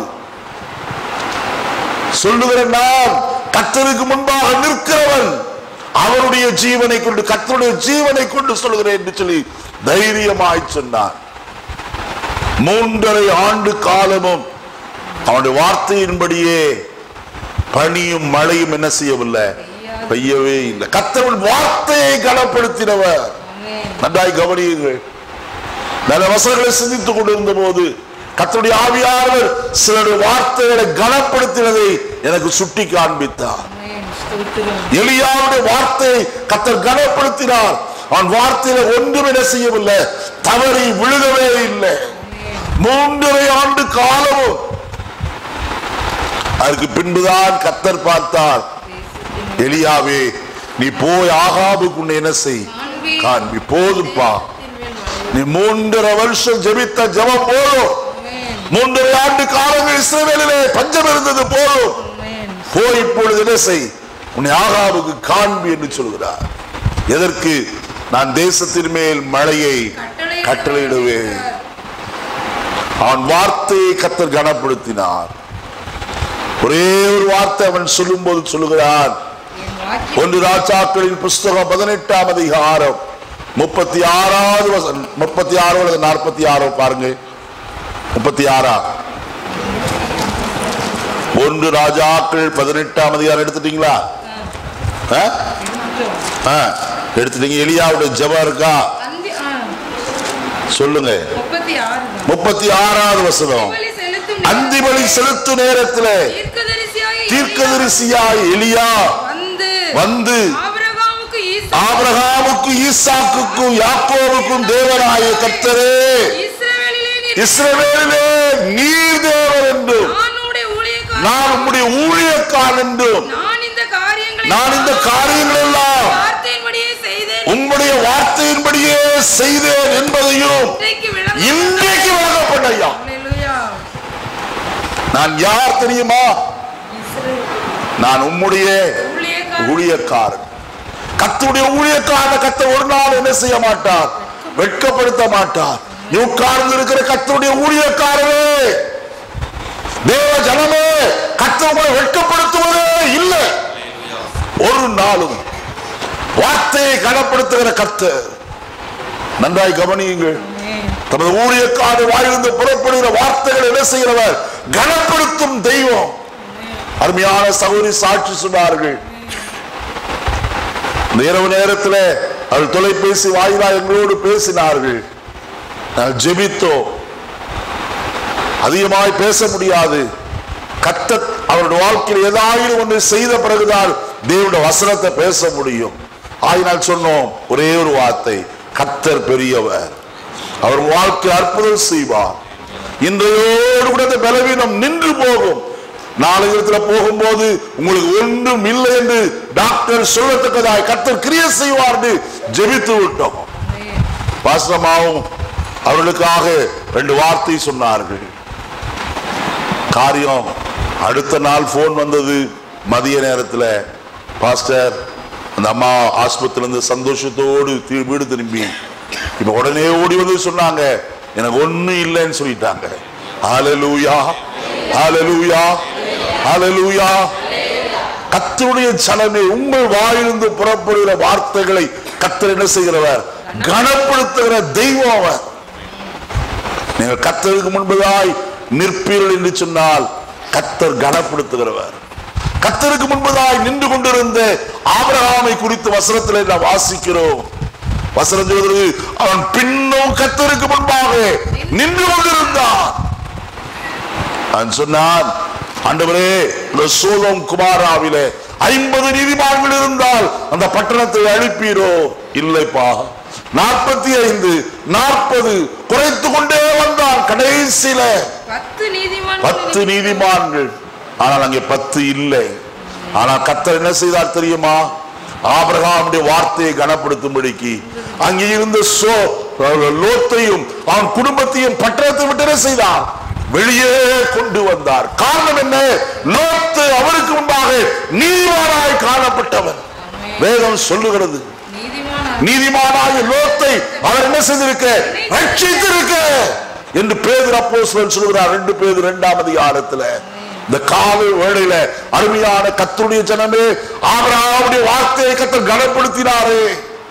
சொல்லுகிற நான் கத்தருக்கு முன்பாக நிற்கிறவன் அவருடைய ஜீவனை கொண்டு கத்தருடைய ஜீவனை கொண்டு சொல்லுகிறேன் என்று சொல்லி தைரியமாய் சொன்னான் மூன்றரை ஆண்டு காலமும் அவனுடைய வார்த்தையின்படியே பனியும் மழையும் என்ன செய்யவில்லை பெய்யவே இல்லை கத்தவன் வார்த்தையை கனப்படுத்தினவர் நன்றாய் கவனியுங்கள் நல்ல வசனங்களை சிந்தித்துக் கொண்டிருந்த போது கத்தருடைய ஆவியானவர் சிலருடைய வார்த்தைகளை கனப்படுத்தினதை எனக்கு சுட்டி காண்பித்தார் எலியாவுடைய வார்த்தை கத்தர் கனப்படுத்தினார் அவன் வார்த்தையில ஒன்றும் என்ன செய்யவில்லை தவறி விழுகவே இல்லை மூன்றரை ஆண்டு காலமும் அதுக்கு பின்புதான் கத்தர் பார்த்தார் எலியாவே நீ போய் ஆகாபுக்கு உன்னை என்ன செய் காண்பி போதும்பா நீ மூன்றரை வருஷம் ஜெபித்த ஜெபம் போதும் மூன்றரை ஆண்டு காலங்கள் இஸ்ரவேலிலே பஞ்சம் இருந்தது போதும் போய் இப்பொழுது என்ன செய் உன்னை ஆகாவுக்கு காண்பி என்று சொல்கிறார் எதற்கு நான் தேசத்தின் மேல் மழையை கட்டளையிடுவேன் அவன் வார்த்தையை கத்தர் கனப்படுத்தினார் ஒரே ஒரு வார்த்தை அவன் சொல்லும்போது சொல்லுகிறான் என் வாக்கின் ஒன்று ராஜாக்களின் புஸ்தகம் பதினெட்டாம் அதிகாரம் முப்பத்தி ஆறாவது வசனம் முப்பத்தி ஆறு அல்லது நாற்பத்தி ஆறோ பாருங்க முப்பத்தி ஆறா ஒன்று ராஜாக்கள் பதினெட்டாம் அதிகாரம் எடுத்துட்டீங்களா ஆ? ஆ, எடுத்துட்டீங்க எலியாவுடைய ஜெபம் இருக்கா அந்தி- ஆ, சொல்லுங்க முப்பத்தி ஆறு தான். முப்பத்தி ஆறாவது வசனம் பலி செலுத்தும் அந்திபலி செலுத்து நேரத்தில் தீர்க்கதரிசியாகிய தீர்க்கதரிசியாய் எலியா வந்து வந்து ஆபிரகாமுக்கு ஈசா ஆபிரகாமுக்கும் ஈசாக்குக்கும் யாக்கோவுக்கும் தேவனாய கர்த்தரே இஸ்ரவேலிலே நீர் இஸ்ரவேலிலே நீர் தேவன் என்றும் நான் உம்முடைய ஊழியக்காரன் நான் உம்முடைய ஊழியக்காரன் என்றும் நான் இந்த காரியங்களை நான் இந்த காரியங்கள் எல்லாம் வார்த்தையின்படியே செய்தேன் உம்முடைய வார்த்தையின்படியே செய்தேன் என்பதையும் இன்றைக்கு விளங்க இன்றைக்கு வழங்கப்பட்ட ஐயா அல்லேலூயா நான் யார் தெரியுமா இஸ்ரவேல் நான் உம்முடைய ஊழியக்காரன் ஊழியக்காரன் கத்துடைய ஊழியக்காரன கத்த ஒரு நாள் என்ன செய்ய மாட்டார் வெட்கப்படுத்த மாட்டார் நீ உட்கார்ந்து இருக்கிற கத்தருடைய ஊழியக்காரரே தேவ ஜனமே கத்த உங்களை வெட்கப்படுத்துவதே இல்லை ஒரு நாளும் வார்த்தையை கனப்படுத்துகிற கர்த்தர் நன்றாய் கவனியுங்கள் தமது ஊழியக்காரர் வாயிலிருந்து புறப்படுகிற வார்த்தைகள் என்ன செய்கிறவர் கனப்படுத்தும் தெய்வம் அருமையான சகோதரி சாட்சி சொன்னார்கள் இந்த இரவு நேரத்தில் அவள் தொலைபேசி வாயிலா எங்களோடு பேசினார்கள் நாங்கள் ஜெபித்தோம் அதிகமாய் பேச முடியாது கத்த அவருடைய வாழ்க்கையில் ஏதாவது ஒன்று செய்த பிறகுதான் தேவனுடைய வசனத்தை பேச முடியும் ஆயினால் சொன்னோம் ஒரே ஒரு வார்த்தை கத்தர் பெரியவர் அவர் உங்கள் வாழ்க்கையில் அற்புதம் செய்வார் இன்றையோடு கூட இந்த பலவீனம் நின்று போகும் நாளையத்துல போகும்போது உங்களுக்கு ஒன்றும் இல்லை என்று டாக்டர் சொல்லத்தக்கதாய் கத்தர் கிரியை செய்வார் என்று ஜெபித்து விட்டோம் பாசமாவும் அவர்களுக்காக ரெண்டு வார்த்தை சொன்னார்கள் காரியம் அடுத்த நாள் போன் வந்தது மதிய நேரத்தில் பாஸ்டர் அந்த அம்மா ஆஸ்பத்திரியில இருந்து சந்தோஷத்தோடு தி- வீடு திரும்பி இப்ப உடனே ஓடி வந்து சொன்னாங்க எனக்கு ஒண்ணும் இல்லைன்னு சொல்லிட்டாங்க ஹalleluya ஹalleluya ஹalleluya கத்தருடைய சலனை உங்கள் வாயிலிருந்து புறப்படுகிற வார்த்தைகளை கத்தர் என்ன செய்கிறவர் கனப்படுத்துகிற தெய்வம் அவர் நீங்கள் கத்தருக்கு முன்பதாய் நிற்பீர்கள் என்று சொன்னால் கத்தர் கனப்படுத்துகிறவர் கத்தருக்கு முன்பதாய் நின்று கொண்டிருந்த ஆபிரகாமை குறித்து வசனத்தில் நாம் வாசிக்கிறோம் வசனம் சொல்கிறது அவன் பின்னும் கத்தருக்கு முன்பாக நின்று கொண்டிருந்தான் அவன் சொன்னான் ஆண்டவரே இந்த சோதம் குமாராவிலே ஐம்பது நீதிமான்கள் இருந்தால் அந்த பட்டணத்தை அழிப்பீரோ இல்லைப்பா நாற்பத்தி ஐந்து நாற்பது குறைத்து கொண்டே வந்தான் கடைசியில பத்து நீதிமான் பத்து நீதிமான்கள் ஆனால் அங்கே பத்து இல்லை ஆனால் கத்தர் என்ன செய்தார் தெரியுமா ஆபிரகாமுடைய வார்த்தையை கனப்படுத்தும்படிக்கு அங்கே இருந்த சோ லோத்தையும் அவன் குடும்பத்தையும் பட்டணத்தை விட்டு என்ன செய்தார் வெளியே கொண்டு வந்தார் காரணம் என்ன லோத்து அவருக்கு முன்பாக நீதிமானாய் காணப்பட்டவன் வேதம் சொல்லுகிறது நீதிமான் நீதிமானாகிய லோத்தை அவர் என்ன செய்திருக்க ரட்சித்திருக்க என்று பேதர் அப்போஸ்தலன் சொல்கிறார் ரெண்டு பேர் இரண்டாம் அதிகாரத்துல இந்த காலை வேளையில அருமையான கத்தருடைய ஜனமே ஆபிரகாமுடைய வார்த்தையை கத்தர் கனப்படுத்தினாரே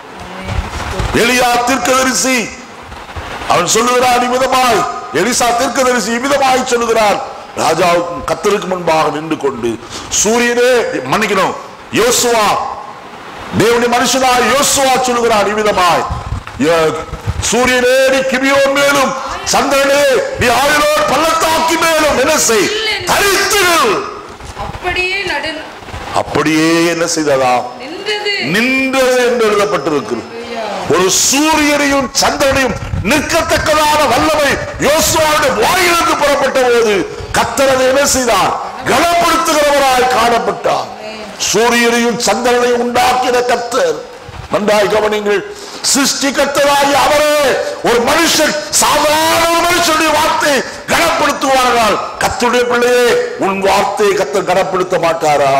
எலியா தீர்க்கதரிசி அவன் சொல்லுகிறான் இவ்விதமாய் எலிசா தீர்க்கதரிசி இவ்விதமாய் சொல்லுகிறான் ராஜாவுக்கும் கத்தருக்கு முன்பாக நின்று கொண்டு சூரியனே மன்னிக்கணும் யோசுவா தேவனுடைய மனுஷனாய் யோசுவா சொல்லுகிறார் இவ்விதமாய் ய- சூரியனே நீ கிபியோன் மேலும் சந்திரனே நீ ஆயுளோர் பள்ளத்தாக்கி மேலும் என்ன செய் தரித்திரு அப்படியே நடு அப்படியே என்ன செய்ததா நின்றது நின்றது என்று எழுதப்பட்டிருக்கிறது ஒரு சூரியனையும் சந்திரனையும் நிற்கத்தக்கதான வல்லமை யோசுவாவுடைய வாயிலிருந்து புறப்பட்ட போது கத்தரதை என்ன செய்தார் கனப்படுத்துகிறவராய் காணப்பட்டார் சூரியனையும் சந்திரனையும் உண்டாக்கின கத்தர் நன்றாய் கவனிங்கள் சிருஷ்டி கத்தராகி அவரே ஒரு மனுஷன் சாதாரண ஒரு மனுஷனுடைய வார்த்தை கனப்படுத்துவார்கள் கத்தருடைய பிள்ளையே உன் வார்த்தையை கத்தர் கனப்படுத்த மாட்டாரா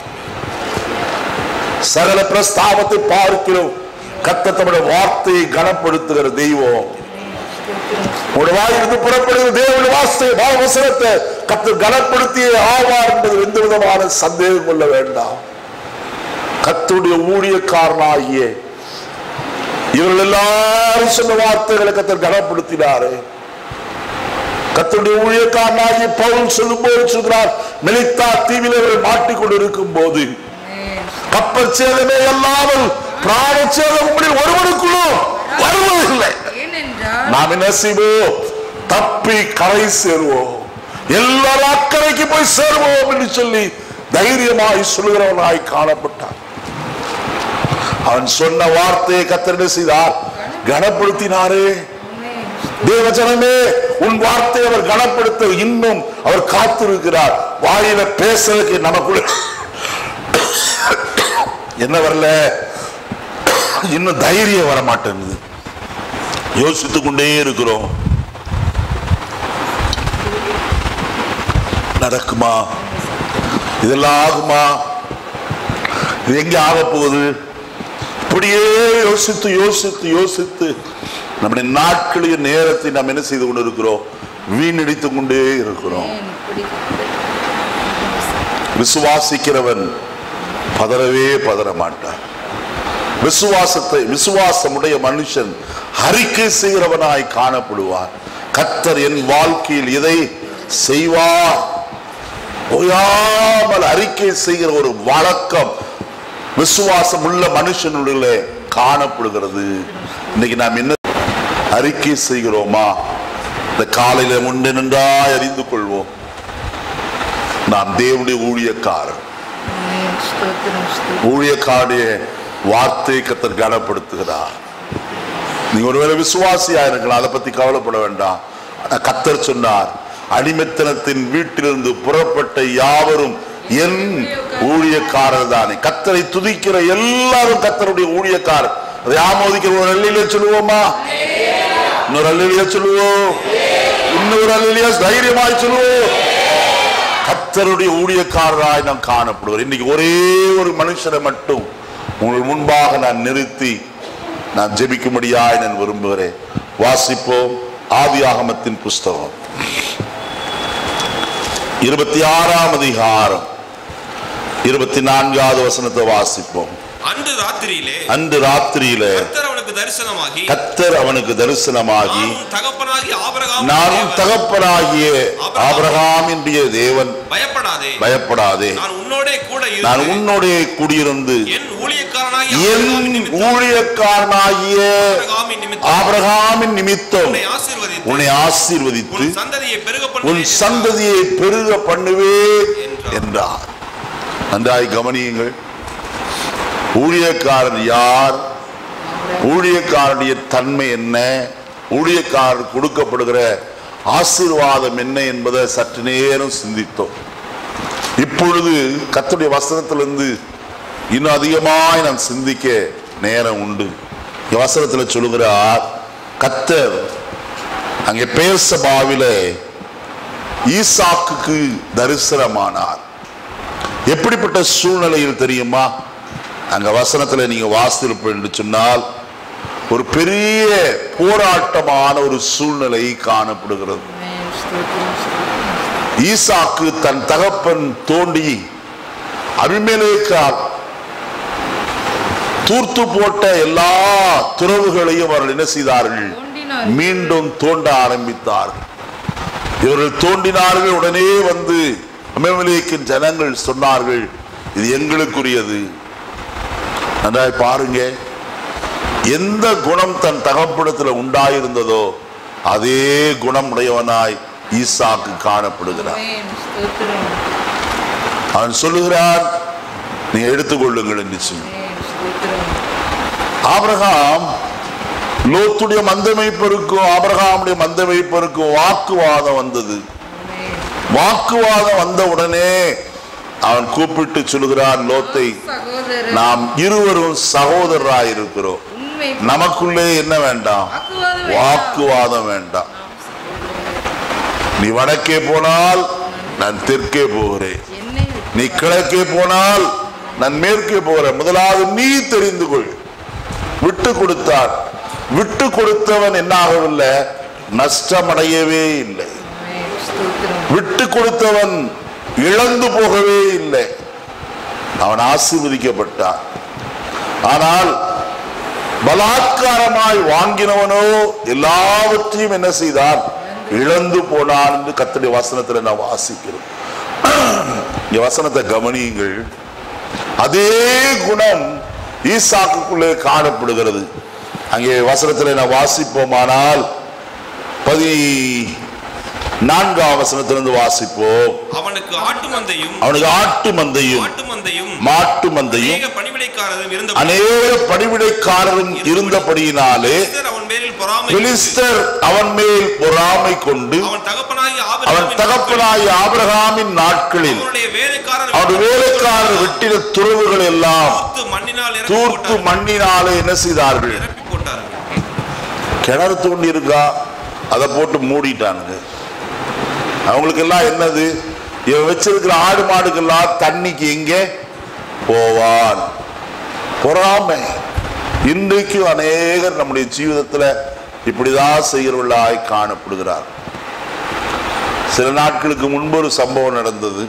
சகல பிரஸ்தாபத்தை பார்க்கிறோம் கத்த தம்முடைய வார்த்தையை கனப்படுத்துகிற தெய்வம் ஒரு வாயிலிருந்து புறப்படுகிற தேவனுடைய வார்த்தை வசனத்தை கத்த கனப்படுத்தியே ஆவார் என்பது எந்த விதமான சந்தேகம் கொள்ள வேண்டாம் கத்துடைய ஊழியக்காரனாகிய இவர்கள் எல்லாரும் சொன்ன வார்த்தைகளை கத்தர் கனப்படுத்தினாரு கத்தருடைய ஊழியக்காரனாகிய பவுல் சொல்லும்போது சொல்கிறார் மெலித்தா தீவில இவர்கள் மாட்டிக்கொண்டு இருக்கும் போது கப்பல் சேதமே அல்லாமல் பிராண சேதம் உங்களில் ஒருவனுக்குள்ளும் வருவதில்லை ஏனென்றால் நாம் என்ன செய்வோம் தப்பி கரை சேருவோம் எல்லாரும் அக்கறைக்கு போய் சேருவோம் என்று சொல்லி தைரியமாய் சொல்லுகிறவனாய் காணப்பட்டான் அவன் சொன்ன வார்த்தையை கத்தர் என்ன செய்தார் கனப்படுத்தினாரே தேவஜனமே உன் வார்த்தையை அவர் கனப்படுத்த இன்னும் அவர் காத்திருக்கிறார் வாயில பேசுறதுக்கு நமக்குள்ள என்ன வரல இன்னும் தைரியம் வர மாட்டேங்குது யோசித்துக் கொண்டே இருக்கிறோம் நடக்குமா இதெல்லாம் ஆகுமா இது எங்க ஆக போகுது இப்படியே யோசித்து யோசித்து யோசித்து நம்முடைய நாட்களையும் நேரத்தை நாம் என்ன செய்து கொண்டு இருக்கிறோம் வீணடித்துக் கொண்டே இருக்கிறோம் விசுவாசிக்கிறவன் பதறவே பதற மாட்டான் விசுவாசத்தை விசுவாசமுடைய மனுஷன் அறிக்கை செய்கிறவனாய் காணப்படுவார் கத்தர் என் வாழ்க்கையில் இதை செய்வார் ஓயாமல் அறிக்கை செய்கிற ஒரு வழக்கம் விசுவாசம் உள்ள மனுஷனுடைய காணப்படுகிறது இன்னைக்கு நாம் என்ன அறிக்கை செய்கிறோமா இந்த காலையில முன்னே நின்றாய் அறிந்து கொள்வோம் நாம் தேவனுடைய ஊழியக்காரர் ஸ்தோத்திரம் ஸ்தோத்திரம் ஊழியக்காருடைய வார்த்தை கத்தர் கனப்படுத்துகிறார் நீ ஒருவேளை விசுவாசியா இருக்கலாம் அதை பத்தி கவலைப்பட வேண்டாம் ஆனா கத்தர் சொன்னார் அடிமைத்தனத்தின் வீட்டிலிருந்து புறப்பட்ட யாவரும் என் ஊழியக்காரர் தானே கத்தரை துதிக்கிற எல்லாரும் கத்தருடைய ஊழியக்காரர் அதை ஆமோதிக்கிற ஒரு அல்லிலே சொல்லுவோமா இன்னொரு அல்லிலே சொல்லுவோம் இன்னொரு அல்லிலே தைரியமாய் சொல்லுவோம் கத்தருடைய ஊழியக்காரராய் நாம் காணப்படுவோம் இன்னைக்கு ஒரே ஒரு மனுஷனை மட்டும் உங்கள் முன்பாக நான் நிறுத்தி நான் ஜெபிக்கும்படியாய் நான் விரும்புகிறேன் வாசிப்போம் ஆதியாகமத்தின் புஸ்தகம் இருபத்தி ஆறாம் அதிகாரம் இருபத்தி நான்காவது வசனத்தை வாசிப்போம் அன்று ராத்திரியிலே அன்று ராத்திரியில கர்த்தர் அவனுக்கு தரிசனமாகி கத்தர் அவனுக்கு தரிசனமாகி நான் உன் தகப்பனாகி ஆபிரகாம் நானும் தகப்பனாகிய ஆபிரகாமின்றிய தேவன் பயப்படாதே பயப்படாதே நான் உன்னோடே கூட நான் இருந்து உன்னோடே குடியிருந்து என் ஊழியக்காரனாகி என் ஆபிரகாமின் நிமித்தம் ஊழியக்காரனாகிய ஆபிரகாமின் நிமித்தம் ஆபிரகாமின் நிமித்தம் உன்னை ஆசீர்வதித்து உன்னை ஆசீர்வதித்து உன் சந்ததியை பெருக உன் பண்ணுவேன் சந்ததியை பெருக பண்ணுவே என்றார். என்றார் நன்றாய் கவனியுங்கள் ஊழியக்காரன் யார் ஊழியக்காரனுடைய தன்மை என்ன ஊழியக்காரர் கொடுக்கப்படுகிற ஆசீர்வாதம் என்ன என்பதை சற்று நேரம் சிந்தித்தோம் இப்பொழுது கர்த்தருடைய வசனத்திலிருந்து இன்னும் அதிகமாய் நாம் சிந்திக்க நேரம் உண்டு இங்க வசனத்துல சொல்லுகிறார் கத்தர் அங்கே பேசபாவில ஈசாக்குக்கு தரிசனமானார் எப்படிப்பட்ட சூழ்நிலையில் தெரியுமா அங்க வசனத்துல நீங்க வாசித்திருப்ப என்று சொன்னால் ஒரு பெரிய போராட்டமான ஒரு சூழ்நிலை காணப்படுகிறது Amen. ஸ்தோத்திரம், ஸ்தோத்திரம். ஈசாக்கு தன் தகப்பன் தோண்டி அபிமெலேக்கால் தூர்த்து போட்ட எல்லா துறவுகளையும் அவர்கள் என்ன செய்தார்கள் தோண்டினார். மீண்டும் தோண்ட ஆரம்பித்தார்கள் இவர்கள் தோண்டினார்கள் உடனே வந்து அபிமெலேக்கின் ஜனங்கள் சொன்னார்கள் இது எங்களுக்குரியது நன்றாய் பாருங்க எந்த குணம் தன் தகப்படத்துல உண்டாயிருந்ததோ அதே குணம் உடையவனாய் ஈசாக்கு காணப்படுகிறார் Amen. ஸ்தோத்திரம். அவன் சொல்லுகிறான் நீ எடுத்துக்கொள்ளுங்கள் என்று சொல்லி Amen. ஸ்தோத்திரம். ஆபிரகாம் லோத்துடைய மந்தமைப்பருக்கும் ஆபிரகாமுடைய மந்தமைப்பருக்கும் வாக்குவாதம் வந்தது Amen. வாக்குவாதம் வந்த உடனே அவன் கூப்பிட்டு சொல்லுகிறான் லோத்தை சகோதரர் நாம் இருவரும் சகோதரராய் இருக்கிறோம் உண்மை நமக்குள்ளே என்ன வேண்டாம் வாக்குவாதம் வேண்டாம். வாக்குவாதம் வேண்டாம் நீ வடக்கே போனால் நான் தெற்கே போகிறேன் என்னை விட்டு நீ கிழக்கே போனால் நான் மேற்கே போகிறேன் முதலாவது நீ தெரிந்து கொள் விட்டு கொடுத்தான் விட்டு கொடுத்தவன் என்ன ஆகவில்லை நஷ்டமடையவே இல்லை Amen. ஸ்தோத்திரம். விட்டு கொடுத்தவன் இழந்து போகவே இல்லை அவன் ஆசீர்வதிக்கப்பட்டான் ஆனால் பலாத்காரமாய் வாங்கினவனோ எல்லாவற்றையும் என்ன செய்தான் இழந்து போனான் என்று கத்தடி வசனத்துல நான் வாசிக்கிறோம் இந்த வசனத்தை கவனியுங்கள் அதே குணம் ஈசாக்குக்குள்ளே காணப்படுகிறது அங்கே வசனத்தில் நான் வாசிப்போமானால் பதி நான்காம் வசனத்திலிருந்து வாசிப்போம் அவனுக்கு ஆட்டு மந்தையும் அவனுக்கு ஆட்டு மந்தையும் ஆட்டு மந்தையும் மாட்டு மந்தையும் அநேக பணிவிடைக்காரரும் இருந்த அநேக பணிவிடைக்காரரும் இருந்தபடியினாலே பெலிஸ்தர் அவன் மேலில் பொறாமை கொண்டு, பிலிஸ்தர் அவன் மேல் பொறாமை கொண்டு அவன் தகப்பனாகி அவன் ஆபிரகாமின் தகப்பனாய் ஆபிரகாமின் நாட்களில் அவனுடைய வேலைக்காரர் அவருடைய வேலைக்காரர் வெட்டின துறவுகள் எல்லாம் தூர்த்து மண்ணினால் இறக்கி தூர்த்து போட்டார்கள். மண்ணினாலே என்ன செய்தார்கள் நிரப்பி போட்டார்கள் கிணறு தோண்டி இருக்கா அதை போட்டு மூடிட்டானுங்க அவங்களுக்கு எல்லாம் என்னது இவன் வச்சிருக்கிற ஆடு மாடுக்கெல்லாம் தண்ணிக்கு எங்கே போவான் பொறாமை இன்றைக்கும் அநேகர் நம்முடைய ஜீவிதத்துல இப்படிதான் செய்கிறவர்களாய் காணப்படுகிறார் சில நாட்களுக்கு முன்பு ஒரு சம்பவம் நடந்தது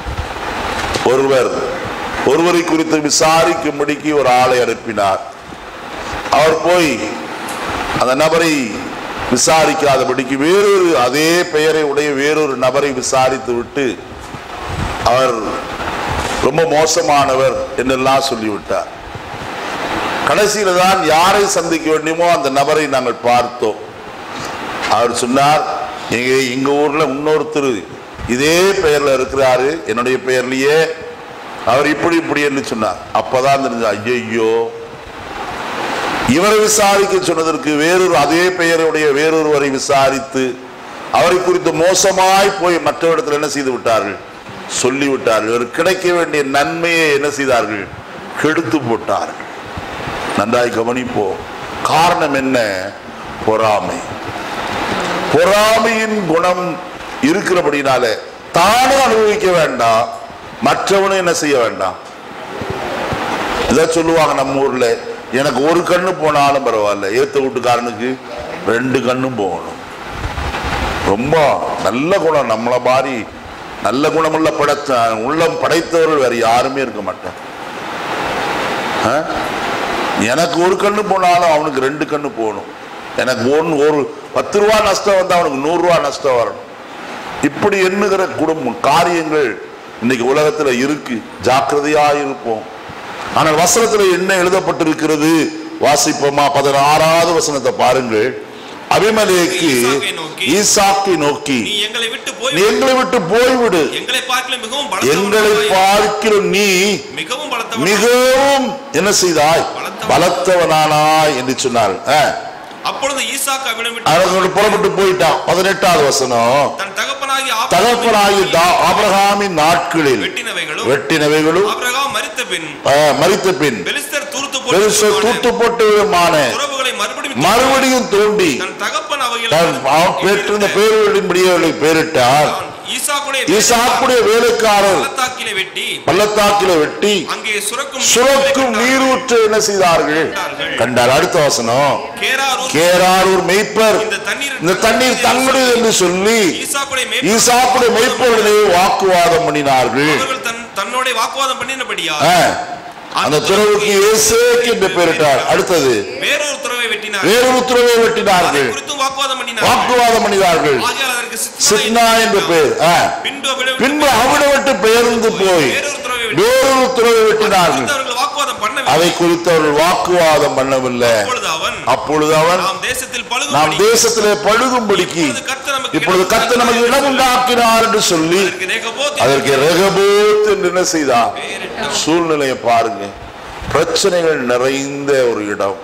ஒருவர் ஒருவரை குறித்து விசாரிக்கும்படிக்கு ஒரு ஆளை அனுப்பினார் அவர் போய் அந்த நபரை விசாரிக்காதபடிக்கு வேறொரு அதே பெயரை உடைய வேறொரு நபரை விசாரித்து விட்டு அவர் ரொம்ப மோசமானவர் என்றெல்லாம் சொல்லிவிட்டார் கடைசியில தான் யாரை சந்திக்க வேண்டுமோ அந்த நபரை நாங்கள் பார்த்தோம் அவர் சொன்னார் எங்க எங்க ஊர்ல இன்னொருத்தர் இதே பெயர்ல இருக்கிறாரு என்னுடைய பெயர்லயே அவர் இப்படி இப்படி என்று சொன்னார் அப்பதான் தெரிஞ்சு ஐயோ இவரை விசாரிக்க சொன்னதற்கு வேறொரு அதே பெயருடைய வேறொருவரை விசாரித்து அவரை குறித்து மோசமாய் போய் மற்ற இடத்துல என்ன செய்து விட்டார்கள் சொல்லி விட்டார்கள் இவர் கிடைக்க வேண்டிய நன்மையை என்ன செய்தார்கள் கெடுத்து போட்டார்கள் நன்றாய் கவனிப்போம் காரணம் என்ன பொறாமை பொறாமையின் குணம் இருக்கிறபடினால தானும் அனுபவிக்க வேண்டாம் மற்றவனும் என்ன செய்ய வேண்டாம் இதை சொல்லுவாங்க நம்ம ஊர்ல எனக்கு ஒரு கண்ணு போனாலும் பரவாயில்ல ஏத்த வீட்டுக்காரனுக்கு ரெண்டு கண்ணும் போகணும் ரொம்ப நல்ல குணம் நம்மள மாதிரி நல்ல குணமுள்ள படைத்த உள்ளம் படைத்தவர்கள் வேற யாருமே இருக்க மாட்டாங்க ஆ? எனக்கு ஒரு கண்ணு போனாலும் அவனுக்கு ரெண்டு கண்ணு போகணும் எனக்கு ஒன்று ஒரு பத்து ரூபா நஷ்டம் வந்தா அவனுக்கு நூறு ரூபா நஷ்டம் வரணும் இப்படி எண்ணுகிற குடும்பம் காரியங்கள் இன்னைக்கு உலகத்துல இருக்கு ஜாக்கிரதையா இருப்போம் ஆனால் வசனத்துல என்ன எழுதப்பட்டிருக்கிறது வாசிப்போமா பதினாறாவது வசனத்தை பாருங்கள் அபிமலேக்கு ஈசாக்கை நோக்கி, ஈசாக்கை நோக்கி நீ எங்களை விட்டு நீ போய் எங்களை விட்டு போய்விடு எங்களை பார்க்கல மிகவும் எங்களை பலத்தவனாய் பார்க்கிலும் நீ மிகவும் பலத்தவனாய் மிகவும் என்ன செய்தாய் பலத்தவனானாய் என்று சொன்னார் ஆ. அப்பொழுது ஈசாக்கு அவிடம் விட்டு அவர்கள் புறப்பட்டு போயிட்டான் பதினெட்டாவது வசனம் தன் தகப்பனாகி தகப்பனாகி தா- ஆபிரகாமின் நாட்களில் வெட்டினவைகளும் வெட்டினவைகளும் ஆபிரகாம் மரித்த பின் ஆ, மரித்த பின் பெலிஸ்தர் தூர்த்து பெருசு போட்டு தூத்து போட்டவிதமான உறவுகளை மறுபடியும் மறுபடியும் தோண்டி தன் தகப்பன் தன் அவன் பெற்றிருந்த அவைகள் பேர்களின்படியே அவர்களை பேரிட்டார் ஈசாக்குடைய ஈசாக்குடைய வேலைக்காரர் பள்ளத்தாக்கிலே வெட்டி பள்ளத்தாக்கில வெட்டி அங்கே சுரக்கும் சுரக்கும் நீரூற்று என்ன செய்தார்கள் கண்டார் அடுத்த வசனம் கேராரூர் கேராரூர் மெய்ப்பர் இந்த தண்ணீர் இந்த தண்ணீர் தங்களுடையது என்று சொல்லி ஈசாக்குடைய மேய்ப்பர் ஈசாக்குடைய மெய்ப்பொருளே வாக்குவாதம் பண்ணினார்கள் அவர்கள் தன் தன்னோட வாக்குவாதம் பண்ணினபடியா ஆ, அந்த துறவுக்கு இயேசேக்கு என்று பெயரிட்டார் அடுத்தது வேறொரு துறவை வெட்டினார் வேறொரு துறவை அதை வெட்டினார்கள் குறித்தும் வாக்குவாதம் பண்ணினார் வாக்குவாதம் பண்ணினார்கள் ஆகையால் அதற்கு சித்னா என்று பெயர் ஆ. பின்பு அவிடம் பின்பு அவிட விட்டு பெயர்ந்து போய் வேறொரு துறவை வெட்டி வேறொரு துறவை வெட்டினார்கள் அவர்கள் வாக்குவாதம் பண்ணவில்லை அதை குறித்து அவர்கள் வாக்குவாதம் பண்ணவில்லை அப்பொழுது அவன் அப்பொழுது அவன் நாம் தேசத்தில் நாம் பழுகும்படி தேசத்திலே பழுகும்படிக்கு இப்பொழுது கர்த்தர் நமக்கு இப்பொழுது கத்து நமக்கு இடம் உண்டாக்கினார் என்று சொல்லி அதற்கு ரெகோபோத் அதற்கு ரெகபோத் என்று என்ன செய்தார் பெயரிட்டார். சூழ்நிலையை பாருங்க பிரச்சனைகள் நிறைந்த ஒரு இடம்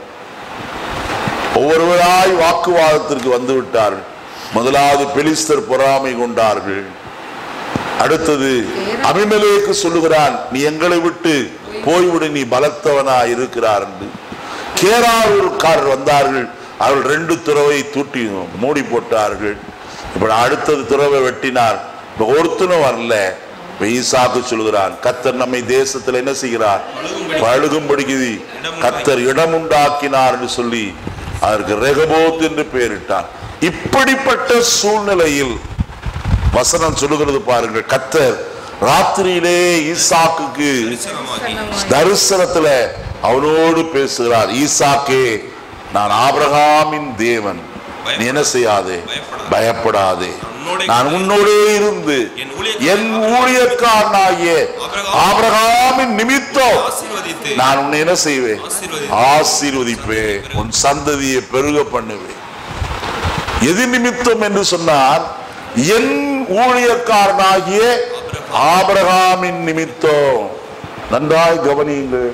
ஒவ்வொருவராய் வாக்குவாதத்திற்கு வந்து விட்டார்கள் முதலாவது பெலிஸ்தர் பொறாமை கொண்டார்கள் அடுத்தது அபிமெலேக்கு சொல்லுகிறான் நீ எங்களை விட்டு போய்விடு நீ பலத்தவனா இருக்கிறார் என்று கேராரூர்காரர் வந்தார்கள் அவர்கள் ரெண்டு துறவை தூட்டி மூடி போட்டார்கள் இப்ப அடுத்தது துறவை வெட்டினார் இப்ப ஒருத்தனும் வரல இப்ப ஈசாக்கு சொல்கிறான் கத்தர் நம்மை தேசத்துல என்ன செய்கிறார் பழுகும்படிக்கு கத்தர் இடம் உண்டாக்கினார் என்று சொல்லி அதற்கு ரெகபோத் என்று பெயரிட்டார் இப்படிப்பட்ட சூழ்நிலையில் வசனம் சொல்லுகிறது பாருங்கள் கத்தர் ராத்திரியிலே ஈசாக்குக்கு தரிசனமாகி தரிசனத்துல அவனோடு பேசுகிறார் ஈசாக்கே நான் ஆபிரகாமின் தேவன் நீ என்ன செய்யாதே பயப்படாதே நான் உன்னோடே இருந்து என் ஊழியக்காரனாகிய ஆபிரகாமின் நிமித்தம் ஆசீர்வதித்து நான் உன்னை என்ன செய்வேன் ஆசீர்வதித்து ஆசீர்வதிப்பேன் உன் சந்ததியை பெருக பண்ணுவேன் எது நிமித்தம் என்று சொன்னார் என் ஊழியக்காரனாகிய ஆபிரகாமின் நிமித்தம் நன்றாய் கவனியுங்கள்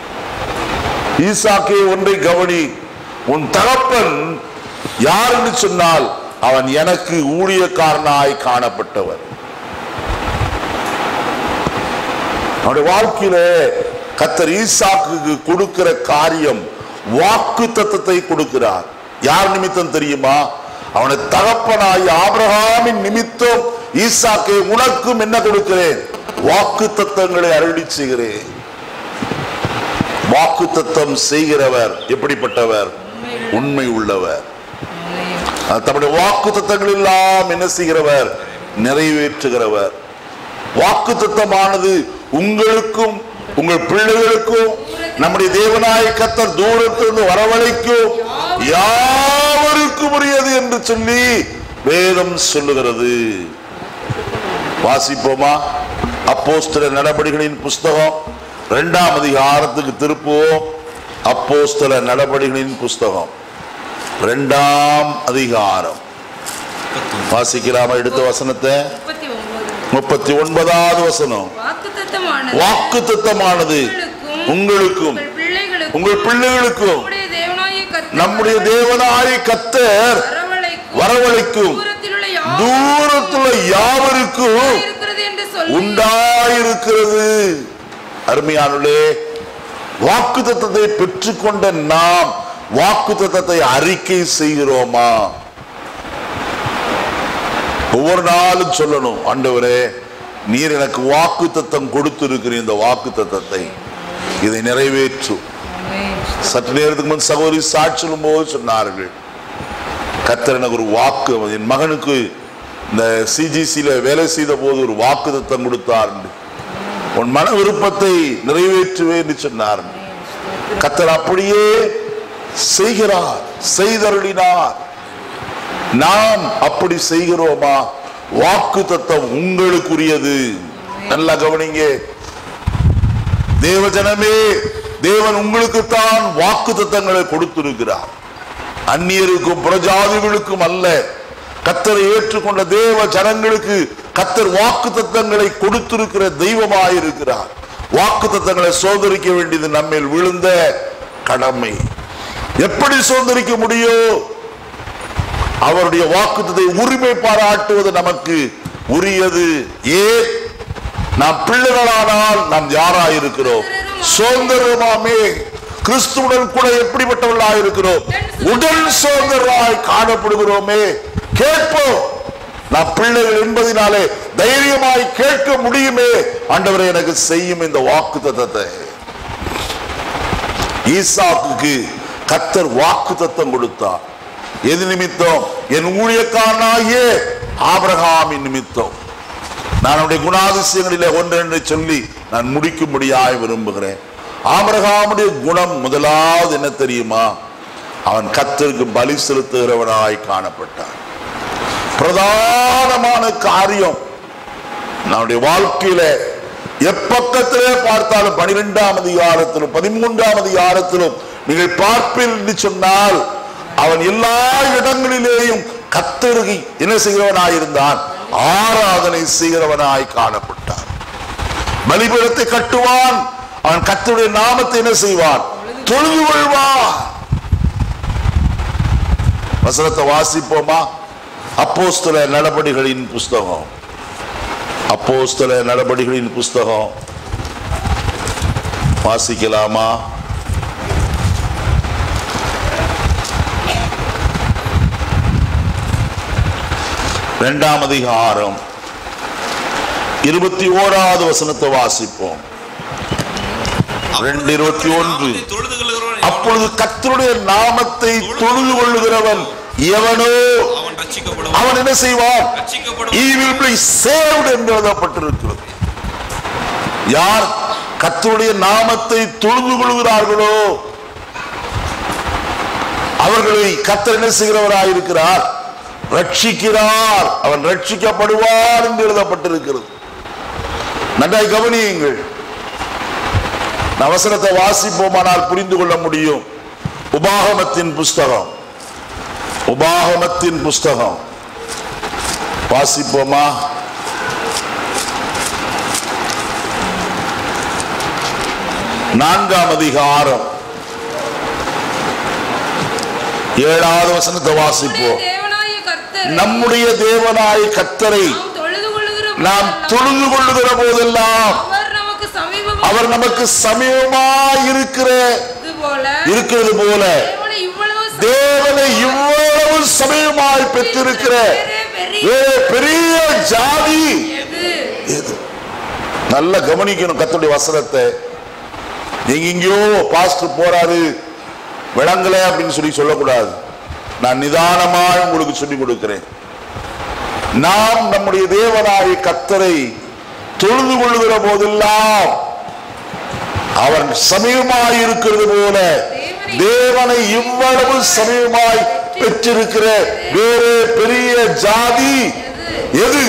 ஈசாக்கே ஒன்றை கவனி உன் தகப்பன் யார் என்று சொன்னால் அவன் எனக்கு ஊழியக்காரனாய் காணப்பட்டவன் அவனுடைய வாழ்க்கையில கத்தர் ஈசாக்குக்கு கொடுக்கிற காரியம் வாக்கு தத்தத்தை கொடுக்கிறார் யார் நிமித்தம் தெரியுமா அவனை தகப்பனாய் ஆபிரகாமின் நிமித்தம் ஈசாக்கை உனக்கும் என்ன கொடுக்கிறேன் வாக்கு தத்தங்களை அருளி செய்கிறேன் வாக்கு தத்தம் செய்கிறவர் எப்படிப்பட்டவர் உண்மை உள்ளவர் அது தம்முடைய வாக்கு தத்தங்கள் எல்லாம் என்ன செய்கிறவர் நிறைவேற்றுகிறவர் வாக்கு தத்தமானது உங்களுக்கும் உங்கள் பிள்ளைகளுக்கும் நம்முடைய தேவனாய கத்தர் தூரத்திலிருந்து வரவழைக்கும் யாவருக்கும் உரியது என்று சொல்லி வேதம் சொல்லுகிறது வாசிப்போமா அப்போஸ்தல நடபடிகளின் புஸ்தகம் இரண்டாம் அதிகாரத்துக்கு திருப்புவோம் அப்போஸ்தல நடபடிகளின் புஸ்தகம் இரண்டாம் அதிகாரம் வாசிக்கலாமா எடுத்த வசனத்தை முப்பத்தி ஒன்பது முப்பத்தி ஒன்பதாவது வசனம் வாக்குத்தத்தமானது வாக்கு தத்தமானது உங்களுக்கும் உங்கள் பிள்ளைகளுக்கும் உங்கள் பிள்ளைகளுக்கும் நம்முடைய தேவனாகிய கர்த்தர் நம்முடைய தேவனாய் கத்தர் வரவழைக்கும் வரவழைக்கும் தூரத்திலுள்ள தூரத்துள்ள யாவருக்கும் யாவருக்கும் இருக்கிறது என்று சொல்லி உண்டாயிருக்கிறது அருமையானுள்ளே வாக்கு தத்தத்தை பெற்றுக்கொண்ட நாம் வாக்கு தத்தத்தை அறிக்கை செய்கிறோமா ஒவ்வொரு நாளும் சொல்லணும் ஆண்டவரே நீர் எனக்கு வாக்கு தத்தம் கொடுத்திருக்கிற இந்த வாக்கு தத்தத்தை இதை நிறைவேற்றும் ஆமென். சற்று நேரத்துக்கு முன் சகோதரி சாட்சி சொல்லும் போது சொன்னார்கள் கத்தர் எனக்கு ஒரு வாக்கு என் மகனுக்கு இந்த சிஜிசியில வேலை செய்த போது ஒரு வாக்கு தத்தம் கொடுத்தார் உன் மன விருப்பத்தை நிறைவேற்றுவேன் என்று சொன்னார் கத்தர் அப்படியே செய்கிறார் செய்தருளினார் நாம் அப்படி செய்கிறோமா வாக்கு தத்தம் உங்களுக்குரியது நல்லா கவனிங்க தேவஜனமே தேவன் உங்களுக்குத்தான் வாக்கு தத்தங்களை கொடுத்திருக்கிறார் அந்நியருக்கும் புறஜாதிகளுக்கும் அல்ல கத்தரை ஏற்றுக்கொண்ட தேவ ஜனங்களுக்கு கத்தர் வாக்கு தத்தங்களை கொடுத்திருக்கிற தெய்வமாயிருக்கிறார் வாக்கு தத்தங்களை சோதரிக்க வேண்டியது நம்மில் விழுந்த கடமை எப்படி சோதரிக்க முடியும் அவருடைய வாக்குத்தத்தை உரிமை பாராட்டுவது நமக்கு உரியது ஏன் நாம் பிள்ளைகளானால் நாம் யாராயிருக்கிறோம் சுதந்திரமாமே கிறிஸ்துவுடன் கூட எப்படிப்பட்டவர்களாய் இருக்கிறோம் உடல் சுதந்திரமாய் காணப்படுகிறோமே கேட்போம் நாம் பிள்ளைகள் என்பதினாலே தைரியமாய் கேட்க முடியுமே ஆண்டவரே எனக்கு செய்யும் இந்த வாக்கு தத்தத்தை ஈசாக்குக்கு கத்தர் வாக்கு தத்தம் கொடுத்தார் எது நிமித்தம் என் ஊழியக்காரனாகிய ஆபிரகாமின் நிமித்தம் நான் அவருடைய குணாதிசயங்களிலே ஒன்றென்று சொல்லி நான் முடிக்கும்படியாய் விரும்புகிறேன் ஆபிரகாமுடைய குணம் முதலாவது என்ன தெரியுமா அவன் கத்தருக்கு பலி செலுத்துகிறவனாய் காணப்பட்டான் பிரதானமான காரியம் நம்முடைய வாழ்க்கையில எப்பக்கத்திலே பார்த்தாலும் பனிரெண்டாம் அதிகாரத்திலும் பதிமூன்றாம் அதிகாரத்திலும் நீங்கள் பார்ப்பீர்கள் என்று சொன்னால் அவன் எல்லா இடங்களிலேயும் கத்தருகி என்ன செய்கிறவனாயிருந்தான் ஆராதனை செய்கிறவனாய் காணப்பட்டான் பலிபீடத்தை கட்டுவான் அவன் கத்தருடைய நாமத்தை என்ன செய்வான் தொழுது கொள்வான் வசனத்தை வாசிப்போமா அப்போஸ்தல நடபடிகளின் புஸ்தகம் அப்போஸ்தல நடபடிகளின் புஸ்தகம் வாசிக்கலாமா இரண்டாம் அதிகாரம் இருபத்தி ஓராவது வசனத்தை வாசிப்போம் ரெண்டு இருபத்தி ஒன்று. நாமத்தை தொழுது கொள்கிறவன் அப்பொழுது கர்த்தருடைய நாமத்தை தொழுது கொள்ளுகிறவன் எவனோ அவன் ரட்சிக்கப்படுவான் அவன் என்ன செய்வான் ரட்சிக்கப்படுவான் he will be saved என்று எழுதப்பட்டிருக்கிறது யார் கர்த்தருடைய நாமத்தை தொழுது கொள்கிறார்களோ அவர்களை கர்த்தர் என்ன செய்கிறவராயிருக்கிறார் ரட்சிக்கிறார் அவன் ரட்சிக்கப்படுவார் என்று எழுதப்பட்டிருக்கிறது நன்றாய் கவனியுங்கள் நான் அவசரத்தை வாசிப்போமானால் புரிந்து கொள்ள முடியும் உபாகமத்தின் புஸ்தகம் உபாகமத்தின் புஸ்தகம் வாசிப்போமா நான்காம் அதிகாரம் ஏழாவது வசனத்தை வாசிப்போம் தேவனாய கர்த்தர் நம்முடைய தேவனாய் கத்தரை நாம் தொழுது கொள்ளுகிற நாம் போதெல்லாம் தொழுது கொள்ளுகிற போதெல்லாம் அவர் நமக்கு சமீபமாக அவர் நமக்கு சமீபமாய் இருக்கிற போல இருக்கிறது போல தேவனை இவ்வளவு தேவனை இவ்வளவு சமயமாய் பெற்றிருக்கிற வேறு பெரிய ஜாதி எது எது நல்லா கவனிக்கணும் கத்துடைய வசனத்தை எங்கெங்கயோ பாஸ்டர் போறாரு விளங்கல அப்படின்னு சொல்லி சொல்லக்கூடாது நான் நிதானமாய் உங்களுக்கு சொல்லிக் கொடுக்கிறேன் நாம் நம்முடைய தேவனாய கத்தரை தொழுது கொள்ளுகிற போதெல்லாம் அவன் சமயமாய் இருக்கிறது போல தேவனை இவ்வளவு சமயமாய் பெற்றிருக்கிற வேறு பெரிய ஜாதி எது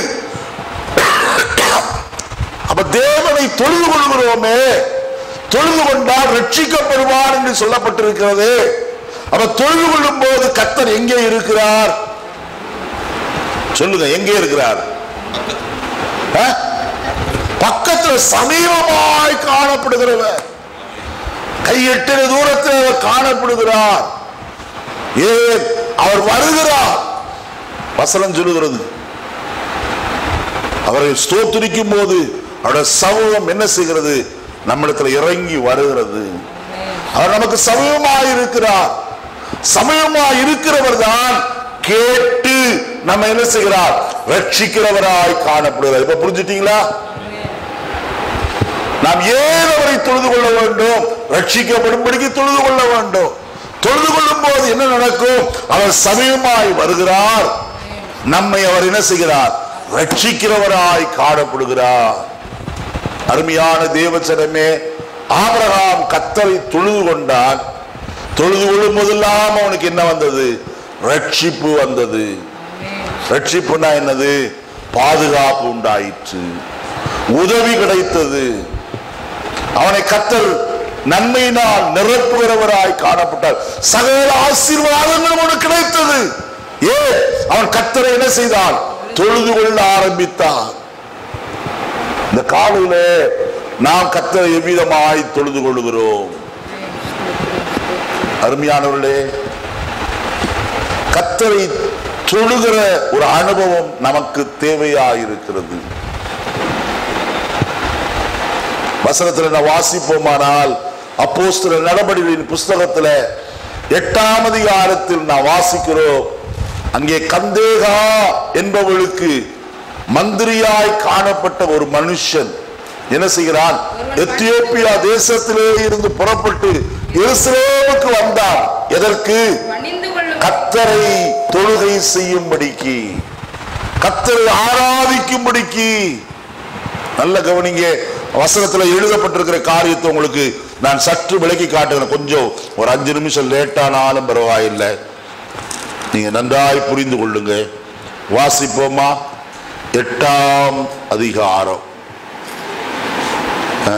அப்ப தேவனை தொழுது கொள்கிறோமே தொழுது கொண்டால் ரட்சிக்கப்படுவார் என்று சொல்லப்பட்டிருக்கிறது அப்ப தொழுது கொள்ளும் போது கத்தர் எங்கே இருக்கிறார் சொல்லுங்க எங்கே இருக்கிறார் ஆ? பக்கத்துல சமீபமாய் காணப்படுகிறவர் கையெட்டின தூரத்தில் அவர் காணப்படுகிறார் ஏன் அவர் வருகிறார் வசனம் சொல்லுகிறது அவரை ஸ்தோத்திரிக்கும் போது அவருடைய சமூகம் என்ன செய்கிறது நம்மிடத்துல இறங்கி வருகிறது அவர் நமக்கு சமயமாய் இருக்கிறார் சமயமாய் இருக்கிறவர் தான் கேட்டு நம்ம என்ன செய்கிறார் ரட்சிக்கிறவராய் காணப்படுகிறார் இப்ப புரிஞ்சுட்டீங்களா நாம் ஏன் அவரை தொழுது கொள்ள வேண்டும் ரட்சிக்கப்படும்படிக்கு தொழுது கொள்ள வேண்டும் தொழுது கொள்ளும் போது என்ன நடக்கும் அவர் சமயமாய் வருகிறார் நம்மை அவர் என்ன செய்கிறார் ரட்சிக்கிறவராய் காணப்படுகிறார் அருமையான தேவச்சனமே ஆபிரகாம் கத்தரை தொழுது கொண்டான் தொழுது கொள்ளும் போதெல்லாம் அவனுக்கு என்ன வந்தது ரட்சிப்பு வந்தது ரட்சிப்புனா என்னது பாதுகாப்பு உண்டாயிற்று உதவி கிடைத்தது அவனை கத்தர் நன்மையினால் நிரப்புகிறவராய் காணப்பட்டார் சகல ஆசீர்வாதங்களும் அவனுக்கு கிடைத்தது ஏன் அவன் கத்தரை என்ன செய்தான் தொழுது கொள்ள ஆரம்பித்தான் இந்த காலையில நாம் கத்தரை எவ்விதமாய் தொழுது கொள்கிறோம் அருமையானவர்களே கத்தரை தொழுகிற ஒரு அனுபவம் நமக்கு தேவையாயிருக்கிறது வசனத்துல நான் வாசிப்போமானால் அப்போஸ்தல நடபடிகளின் புஸ்தகத்துல எட்டாம் அதிகாரத்தில் நான் வாசிக்கிறோம் அங்கே கந்தேகா என்பவளுக்கு மந்திரியாய் காணப்பட்ட ஒரு மனுஷன் என்ன செய்கிறான் எத்தியோப்பியா தேசத்திலே இருந்து புறப்பட்டு எருசலேமுக்கு வந்தான் எதற்கு பணிந்து கொள்ளும் கத்தரை தொழுகை செய்யும்படிக்கு கத்தரை ஆராதிக்கும்படிக்கு நல்ல கவனிங்க வசனத்துல எழுதப்பட்டிருக்கிற காரியத்தை உங்களுக்கு நான் சற்று விளக்கி காட்டுகிறேன் கொஞ்சம் ஒரு அஞ்சு நிமிஷம் லேட்டானாலும் பரவாயில்லை நீங்க நன்றாய் புரிந்து கொள்ளுங்க வாசிப்போமா எட்டாம் அதிகாரம் ஆ?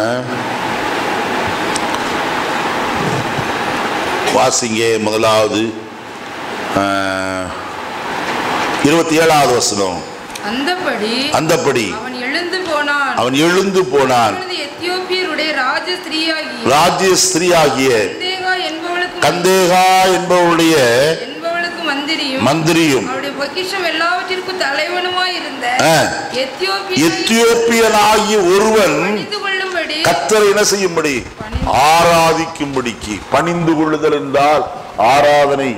வாசிங்க முதலாவது ஆ, இருபத்தி ஏழாவது வசனம் அந்தபடி அந்தப்படி அவன் எழுந்து போனான் அவன் எழுந்து போனான் அப்பொழுது எத்தியோப்பியருடைய ராஜ ஸ்திரீயாகி ராஜ்ய ஸ்திரீயாகிய கந்தேகா என்பவளுக்கு கந்தேகா என்பவருடைய என்பவளுக்கு மந்திரியும் மந்திரியும் அவருடைய பொக்கிஷம் எல்லாவற்றிற்கும் தலைவனுமாய் இருந்த ஆ. எத்தியோப்பிய எத்தியோப்பியனாகிய ஒருவன் பணிந்து கொள்ளும்படி கத்தரை என்ன செய்யும்படி ஆராதிக்கும்படிக்கு பணிந்து கொள்ளுதல் என்றால் ஆராதனை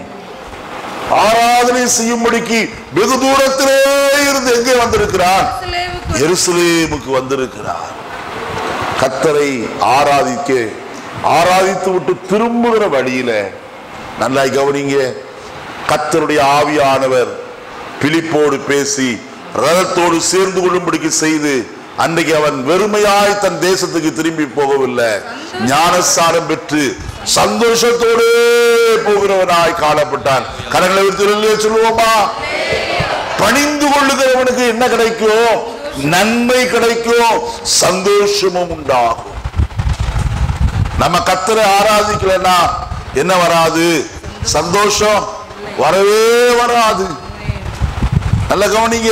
ஆராதனை செய்யும்படிக்கு வெகு தூரத்திலே இருந்து எங்கே வந்திருக்கிறான் எருசலேமுக்கு எருசலேமுக்கு வந்திருக்கிறார் கத்தரை ஆராதிக்க ஆராதித்து விட்டு திரும்புகிற வழியில நல்லா கவனிங்க கத்தருடைய ஆவியானவர் பிலிப்போடு பேசி ரதத்தோடு சேர்ந்து கொள்ளும்படிக்கு செய்து அன்றைக்கு அவன் வெறுமையாய் தன் தேசத்துக்கு திரும்பி போகவில்லை ஞானஸ்தானம் பெற்று சந்தோஷத்தோடு போகிறவனாய் காணப்பட்டான் கரங்களை விட்டு சொல்லுவோமா பணிந்து கொள்ளுகிறவனுக்கு என்ன கிடைக்கும் நன்மை கிடைக்கும் சந்தோஷமும் உண்டாகும் நம்ம கத்தரை ஆராதிக்கலன்னா என்ன வராது சந்தோஷம் வரவே வராது நல்ல கவனிங்க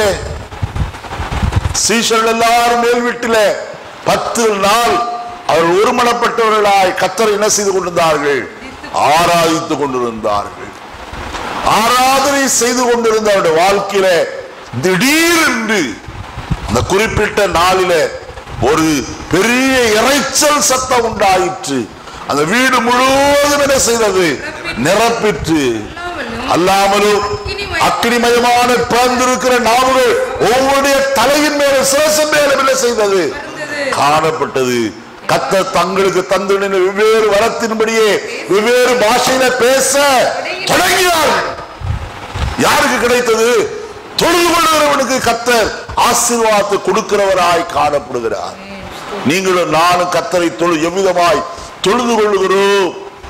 சீஷர்கள் எல்லாரும் மேல் வீட்டில பத்து நாள் அவர் ஒருமனப்பட்டவர்களாய் கத்தரை என்ன செய்து கொண்டிருந்தார்கள் ஆராதித்துக் கொண்டிருந்தார்கள் ஆராதனை செய்து கொண்டிருந்த அவருடைய வாழ்க்கையில திடீரென்று அந்த குறிப்பிட்ட நாளில ஒரு பெரிய இரைச்சல் சத்தம் உண்டாயிற்று அந்த வீடு முழுவதும் என்ன செய்தது நிரப்பிற்று அல்லாமலும் அல்லாமலும் அக்கினிமயமான பிறந்திருக்கிற நாவுகள் ஒவ்வொருடைய தலையின் மேல சிரசன் மேலும் என்ன செய்தது இருந்தது காணப்பட்டது கத்த தங்களுக்கு தந்துள்ள வெவ்வேறு வரத்தின்படியே வெவ்வேறு பாஷையில பேச தொடங்கினார்கள் யாருக்கு கிடைத்தது தொழுது கொள்கிறவனுக்கு கத்தர் ஆசீர்வாதத்தை கொடுக்கிறவராய் காணப்படுகிறார் நீங்களும் நானும் கத்தரை தொழு எவ்விதமாய் தொழுது கொள்ளுகிறோம்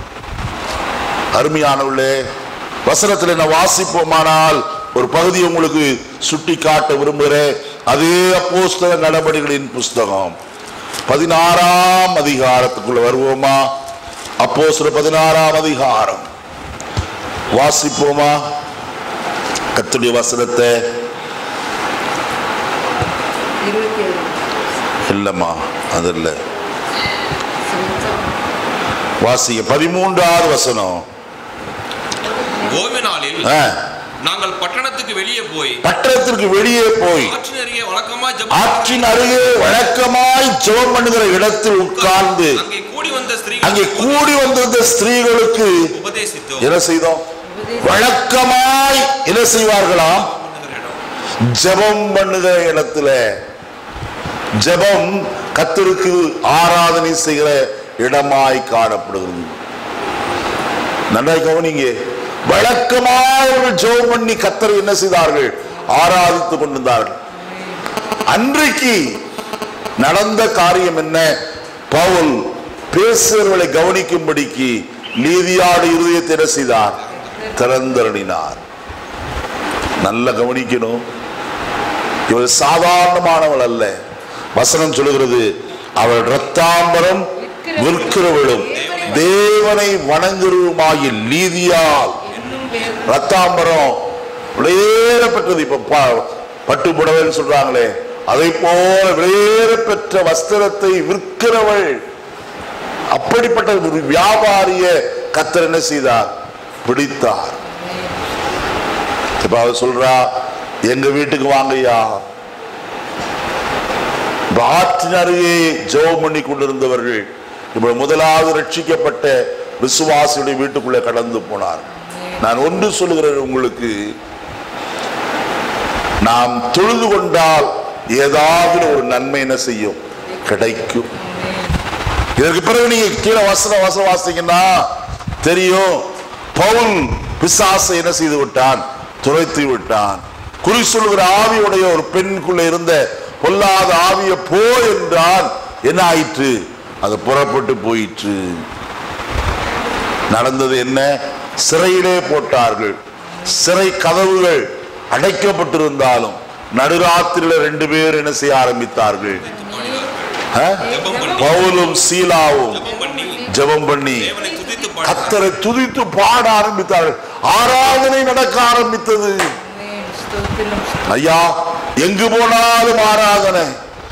அருமையானவர்களே வசனத்தில் என்ன வாசிப்போமானால் ஒரு பகுதி உங்களுக்கு சுட்டி காட்ட விரும்புகிறேன் அதே அப்போஸ்தல நடவடிக்கைகளின் புஸ்தகம் பதினாறாம் அதிகாரத்துக்குள்ள வருவோமா அப்போஸ்தல பதினாறாம் அதிகாரம் வாசிப்போமா கத்துடைய வசனத்தை இருபத்தி ஏழு இல்லம்மா அது இல்ல வாசிங்க பதிமூன்றாவது வசனம் ஓய்வு நாளில் ஆ, நாங்கள் பட்டணத்துக்கு வெளியே போய் பட்டணத்திற்கு வெளியே போய் ஆற்றின் அருகே வழக்கமா ஜெபம் ஆற்றின் அருகே வழக்கமாய் ஜெபம் பண்ணுகிற இடத்தில் உட்கார்ந்து அங்கே கூடி வந்த அங்கே ஸ்திரீகள் கூடி வந்திருந்த ஸ்திரீகளுக்கு உபதேசித்தோம் என்ன செய்தோம் வழக்கமாய் என்ன செய்வார்களாம் பண்ணுகிற இடம். ஜெபம் பண்ணுகிற இடத்துல ஜெபம் கத்தருக்கு ஆராதனை செய்கிற இடமாய் காணப்படுகிறது நன்றாய் கவனிங்க வழக்கமாய் அவர்கள் ஜெபம் பண்ணி கத்தரை என்ன செய்தார்கள் ஆராதித்துக் கொண்டிருந்தார்கள் அன்றைக்கு நடந்த காரியம் என்ன பவுல் பேசுகிறவர்களை கவனிக்கும்படிக்கு நீதியாடு இருதயத்தை என்ன செய்தார் திறந்தருளினார் நல்ல கவனிக்கணும் இவள் சாதாரணமானவள் அல்ல வசனம் சொல்லுகிறது அவள் ரத்தாம்பரம் விற்கிறவளும் தேவனை வணங்குறவுமாகிய நீதியால் என்னும் பேர் ரத்தாம்பரம் விளையேறப்பட்டது இப்ப ப- பட்டு புடவைன்னு சொல்றாங்களே அதை போல விளையேறப்பெற்ற வஸ்திரத்தை விற்கிறவள் அப்படிப்பட்ட ஒரு வியாபாரிய கத்தர் என்ன செய்தார் பிடித்தார் இப்ப அவர் சொல்றா எங்க வீட்டுக்கு வாங்கய்யா இப்ப ஆற்றின் அருகே ஜெபம் பண்ணி கொண்டிருந்தவர்கள் இப்ப முதலாவது ரட்சிக்கப்பட்ட விசுவாசியுடைய வீட்டுக்குள்ளே கடந்து போனார் நான் ஒன்று சொல்லுகிறேன் உங்களுக்கு நாம் தொழுது கொண்டால் ஏதாவது ஒரு நன்மை என்ன செய்யும் கிடைக்கும் இதற்கு பிறகு நீங்க கீழே வசன வசனம் வாசிங்கன்னா தெரியும் பவுல் பிசாசை என்ன செய்து விட்டான் துரைத்து விட்டான் குறி சொல்லுகிற ஆவியுடைய ஒரு பெண்ணுக்குள்ள இருந்த பொல்லாத ஆவிய போ என்றான் என்ன ஆயிற்று அது புறப்பட்டு போயிற்று நடந்தது என்ன சிறையிலே போட்டார்கள் சிறை கதவுகள் அடைக்கப்பட்டிருந்தாலும் நடுராத்திரியில ரெண்டு பேர் என்ன செய்ய ஆரம்பித்தார்கள் ஆ? ஜெபம் பண்ணி பவுலும் சீலாவும் ஜெபம் பண்ணி ஜெபம் பண்ணி தேவனை துதித்து பாடி கத்தரை துதித்து பாட ஆரம்பித்தார்கள் ஆராதனை நடக்க ஆரம்பித்தது ஆமென். ஸ்தோத்திரம் ஐயா எங்கு போனாலும் ஆராதனை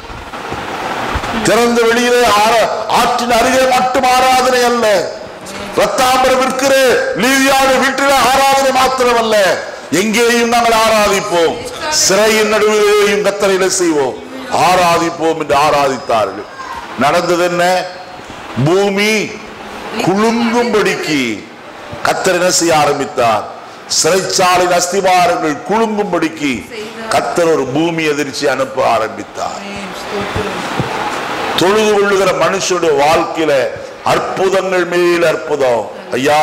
திறந்த வெளியிலே ஆர- ஆற்றின் அருகே மட்டும் ஆராதனை அல்ல ரத்தாம்பரம் விற்கிற நீதியான வீட்டில் ஆராதனை மாத்திரமல்ல எங்கேயும் நாங்கள் ஆராதிப்போம் சிறையின் நடுவிலேயும் கத்தரையில செய்வோம் ஆராதிப்போம் என்று ஆராதித்தார்கள் நடந்தது என்ன பூமி குலுங்கும்படிக்கு கத்தர் என்ன செய்ய ஆரம்பித்தார் சிறைச்சாலையின் அஸ்திவாரங்கள் குலுங்கும்படிக்கு கத்தர் ஒரு பூமி எதிர்ச்சி அனுப்ப ஆரம்பித்தார் ஆமென். ஸ்தோத்திரம் தொழுது கொள்ளுகிற மனுஷனுடைய வாழ்க்கையில அற்புதங்கள் மேல் அற்புதம் ஐயா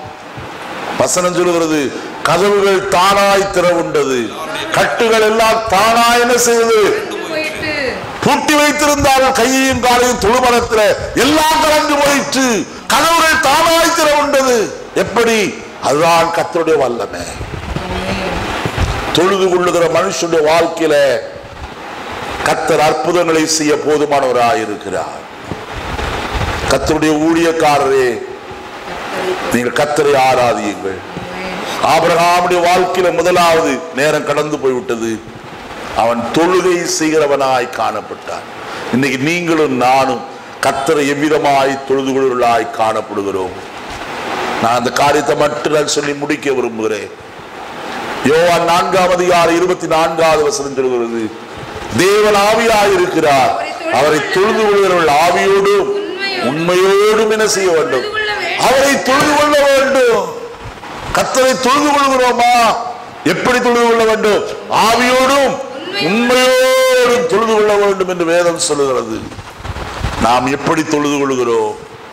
வசனம் சொல்லுகிறது கதவுகள் தானாய் திறவுண்டது கட்டுகள் எல்லாம் தானாய் என்ன செய்தது போயிட்டு பூட்டி வைத்திருந்தார்கள் கையையும் காலையும் தொழுமரத்துல எல்லாம் கலந்து போயிற்று கதவுகள் தானாய் திறவுண்டது எப்படி அதுதான் கத்தருடைய வல்லமை தொழுது கொள்ளுகிற மனுஷனுடைய வாழ்க்கையில கத்தர் அற்புதங்களை செய்ய போதுமானவராய் இருக்கிறார் கத்தருடைய ஊழியக்காரரே நீங்கள் கத்தரை ஆராதியுங்கள் ஆபிரகாமுடைய வாழ்க்கையில முதலாவது நேரம் கடந்து போய்விட்டது அவன் தொழுகை செய்கிறவனாய் காணப்பட்டான் இன்னைக்கு நீங்களும் நானும் கத்தரை எவ்விதமாய் தொழுது கொள்வர்களாய் காணப்படுகிறோம் நான் அந்த காரியத்தை மட்டும் நான் சொல்லி முடிக்க விரும்புகிறேன் யோவான் நான்காம் அதிகாரம் இருபத்தி நான்காவது வசனம் சொல்கிறது தேவன் ஆவியாய் இருக்கிறார் அவரை தொழுது கொள்கிறவர்கள் ஆவியோடும் உண்மையோடும் என்ன செய்ய வேண்டும் அவரை தொழுது கொள்ள வேண்டும் கத்தரை தொழுது கொள்கிறோமா எப்படி தொழுது கொள்ள வேண்டும் ஆவியோடும் உண்மையோடும் தொழுது கொள்ள வேண்டும் என்று வேதம் சொல்லுகிறது நாம் எப்படி தொழுது கொள்கிறோம்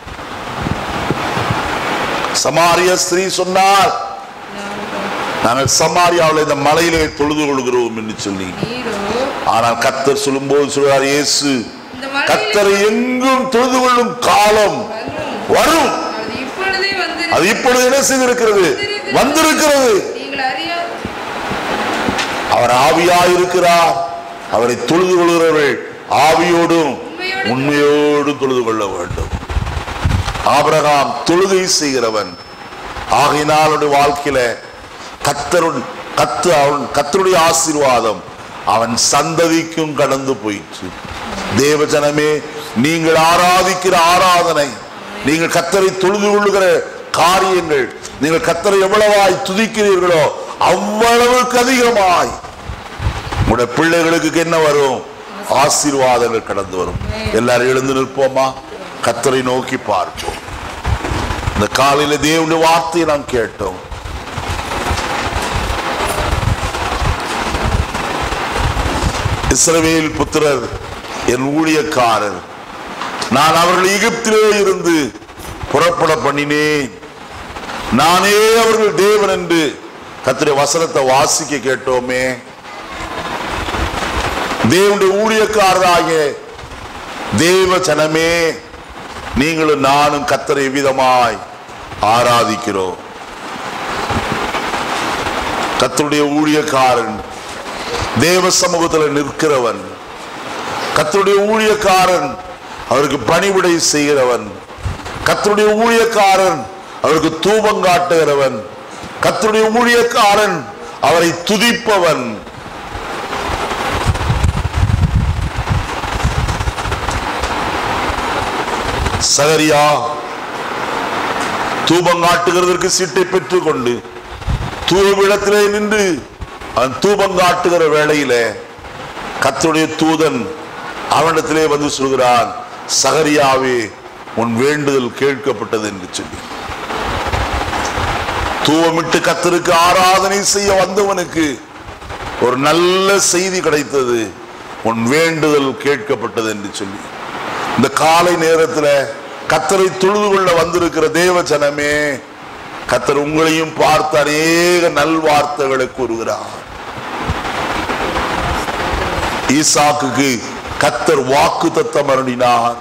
சமாரிய ஸ்திரீ சொன்னார் நாங்கள் சமாரியாவில் இந்த மலையிலே தொழுது கொள்கிறோம் என்று சொல்லி நீரோ ஆனால் கத்தர் சொல்லும்போது சொல்றார் இயேசு இந்த மலையிலே கத்தரை எங்கும் தொழுது கொள்ளும் காலம் வரும். வரும் அது இப்பொழுதே வந்து அது இப்பொழுது என்ன செய்திருக்கிறது வந்திருக்கிறது நீங்கள் அறியா அவர் ஆவியாயிருக்கிறார் அவரை தொழுது கொள்கிறவர்கள் ஆவியோடும் உண்மையோடும் தொழுது கொள்ள வேண்டும் ஆபிரகாம் தொழுகை செய்கிறவன் ஆகையினால் அவனுடைய வாழ்க்கையில கத்தருன் கத்து அவன் கத்தருடைய ஆசீர்வாதம் அவன் சந்ததிக்கும் கடந்து போயிற்று தேவஜனமே நீங்கள் ஆராதிக்கிற ஆராதனை நீங்கள் கத்தரை தொழுது கொள்ளுகிற காரியங்கள் நீங்கள் கத்தரை எவ்வளவாய் துதிக்கிறீர்களோ அவ்வளவுக்கு அதிகமாய் உங்களுடைய பிள்ளைகளுக்கு என்ன வரும் ஆசீர்வாதங்கள் கடந்து வரும் எல்லாரும் எழுந்து நிற்போமா கத்தரை நோக்கி பார்ப்போம் இந்த காலையில தேவனுடைய வார்த்தையை நாம் கேட்டோம் இஸ்ரவேல் புத்திரர் என் ஊழியக்காரர் நான் அவர்கள் எகிப்திலே இருந்து புறப்பட பண்ணினேன் நானே அவர்கள் தேவன் என்று கத்திர வசனத்தை வாசிக்க கேட்டோமே தேவனுடைய ஊழியக்காரராகிய தேவ ஜனமே நீங்களும் நானும் கத்தரை விதமாய் ஆராதிக்கிறோம் கத்தருடைய ஊழியக்காரன் தேவ சமூகத்தில் நிற்கிறவன் கத்தருடைய ஊழியக்காரன் அவருக்கு பணிவிடை செய்கிறவன் கத்தருடைய ஊழியக்காரன் அவருக்கு தூபம் காட்டுகிறவன் கத்தருடைய ஊழியக்காரன் அவரை துதிப்பவன் சகரியா தூபம் காட்டுகிறதற்கு சீட்டை பெற்றுக்கொண்டு தூவிடத்திலே நின்று அவன் தூபம் காட்டுகிற வேளையிலே கர்த்தருடைய தூதன் அவனிடத்திலே வந்து சொல்கிறான் சகரியாவே உன் வேண்டுதல் கேட்கப்பட்டது என்று சொல்லி தூவமிட்டு கத்தருக்கு ஆராதனை செய்ய வந்தவனுக்கு ஒரு நல்ல செய்தி கிடைத்தது உன் வேண்டுதல் கேட்கப்பட்டது என்று சொல்லி இந்த காலை நேரத்துல கத்தரை தொழுது கொள்ள வந்திருக்கிற தேவ ஜனமே கத்தர் உங்களையும் பார்த்து அநேக நல்வார்த்தைகளை கூறுகிறார் ஈசாக்குக்கு கத்தர் வாக்கு தத்தம் அருளினார்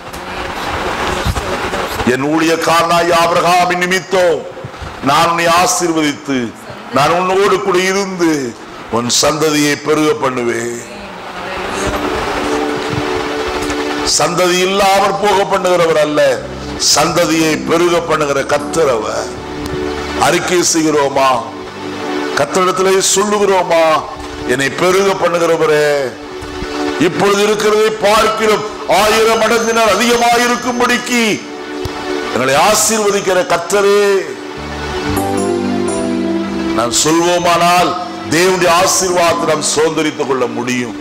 என் ஊழியக்காரனாய் ஆபிரகாமின் நிமித்தம் நான் உன்னை ஆசீர்வதித்து நான் உன்னோடு கூட இருந்து உன் சந்ததியை பெருக பண்ணுவேன் சந்ததி இல்லாமல் போக பண்ணுகிறவர் அல்ல சந்ததியை பெருக பண்ணுகிற கத்தர் அவர் அறிக்கை செய்கிறோமா கத்தரிடத்திலே சொல்லுகிறோமா என்னை பெருக பண்ணுகிறவரே இப்பொழுது இருக்கிறதை பார்க்கிறோம் ஆயிரம் மடங்கினர் அதிகமாயிருக்கும்படிக்கு எங்களை ஆசீர்வதிக்கிற கத்தரே நாம் சொல்வோமானால் தேவனுடைய ஆசீர்வாதத்தை நாம் சுதந்திரித்துக் கொள்ள முடியும்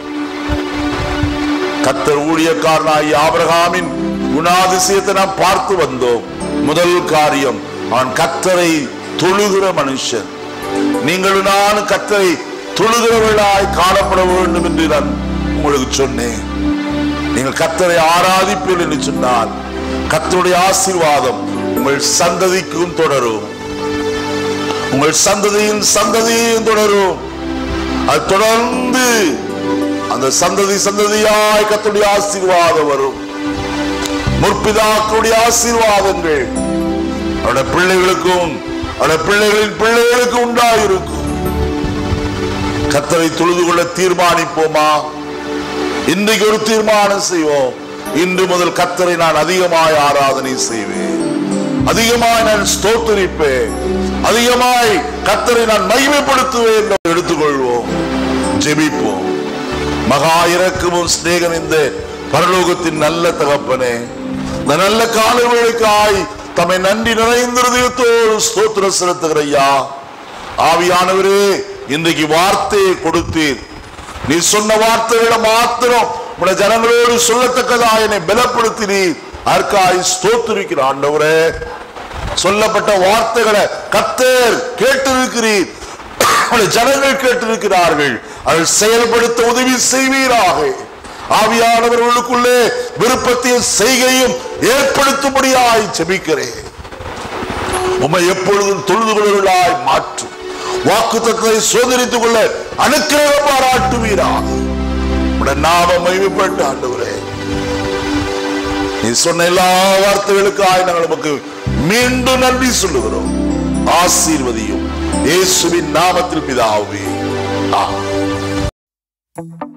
கத்தர் ஊழியக்காரனாகி ஆபிரகாமின் குணாதிசயத்தை நாம் பார்த்து வந்தோம் முதல் காரியம் அவன் கத்தரை தொழுகிற மனுஷன் நீங்களும் நானும் கத்தரை தொழுகிறவர்களாய் காணப்பட வேண்டும் என்று நான் உங்களுக்கு சொன்னேன் நீங்கள் கத்தரை ஆராதிப்பீர்கள் என்று சொன்னால் கத்தருடைய ஆசீர்வாதம் உங்கள் சந்ததிக்கும் தொடரும் உங்கள் சந்ததியின் சந்ததியும் தொடரும் அது தொடர்ந்து அந்த சந்ததி சந்ததியாய் கத்துடைய ஆசீர்வாதம் வரும் முற்பிதாக்களுடைய ஆசீர்வாதங்கள் அவருடைய பிள்ளைகளுக்கும் அவருடைய பிள்ளைகளின் பிள்ளைகளுக்கும் உண்டாயிருக்கும் கத்தரை தொழுது கொள்ள தீர்மானிப்போமா இன்றைக்கு ஒரு தீர்மானம் செய்வோம் இன்று முதல் கத்தரை நான் அதிகமாய் ஆராதனை செய்வேன் அதிகமாய் நான் ஸ்தோத்தரிப்பேன் அதிகமாய் கத்தரை நான் மகிமைப்படுத்துவேன் என்று எடுத்துக்கொள்வோம் ஜெபிப்போம் மகா இரக்கமும் சிநேகம் இந்த பரலோகத்தின் நல்ல தகப்பனே இந்த நல்ல காலவேளைக்காய் தம்மை நன்றி நிறைந்த இதயத்தோடு ஸ்தோத்திரம் செலுத்துகிற ஐயா ஆவியானவரே இன்றைக்கு வார்த்தையை கொடுத்தீர் நீ சொன்ன வார்த்தைகளை மாத்திரம் உடைய ஜனங்களோடு சொல்லத்தக்கதா என்னை பலப்படுத்தினீர் அதற்காய் ஸ்தோத்திருக்கிற ஆண்டவரே சொல்லப்பட்ட வார்த்தைகளை கத்தர் கேட்டிருக்கிறீர் உடைய ஜனங்கள் கேட்டிருக்கிறார்கள் அதை செயல்படுத்த உதவி செய்வீராக ஆவியானவர்களுக்குள்ளே விருப்பத்தையும் செய்கையும் ஏற்படுத்தும்படியாய் ஜெபிக்கிறேன் உம்மை எப்பொழுதும் தொழுதுகொள்ளாய் மாற்றும் வாக்கு தத்தத்தை சோதரித்துக் கொள்ள அனுக்கிரகம் பாராட்டுவீராக உடைய நாமம் மகிமைப்பட்டு ஆண்டவரே நீ சொன்ன எல்லா வார்த்தைகளுக்காக நாங்கள் நமக்கு மீண்டும் நன்றி சொல்லுகிறோம் ஆசீர்வதியும் இயேசுவின் நாமத்தில் பிதாவே ஆமென்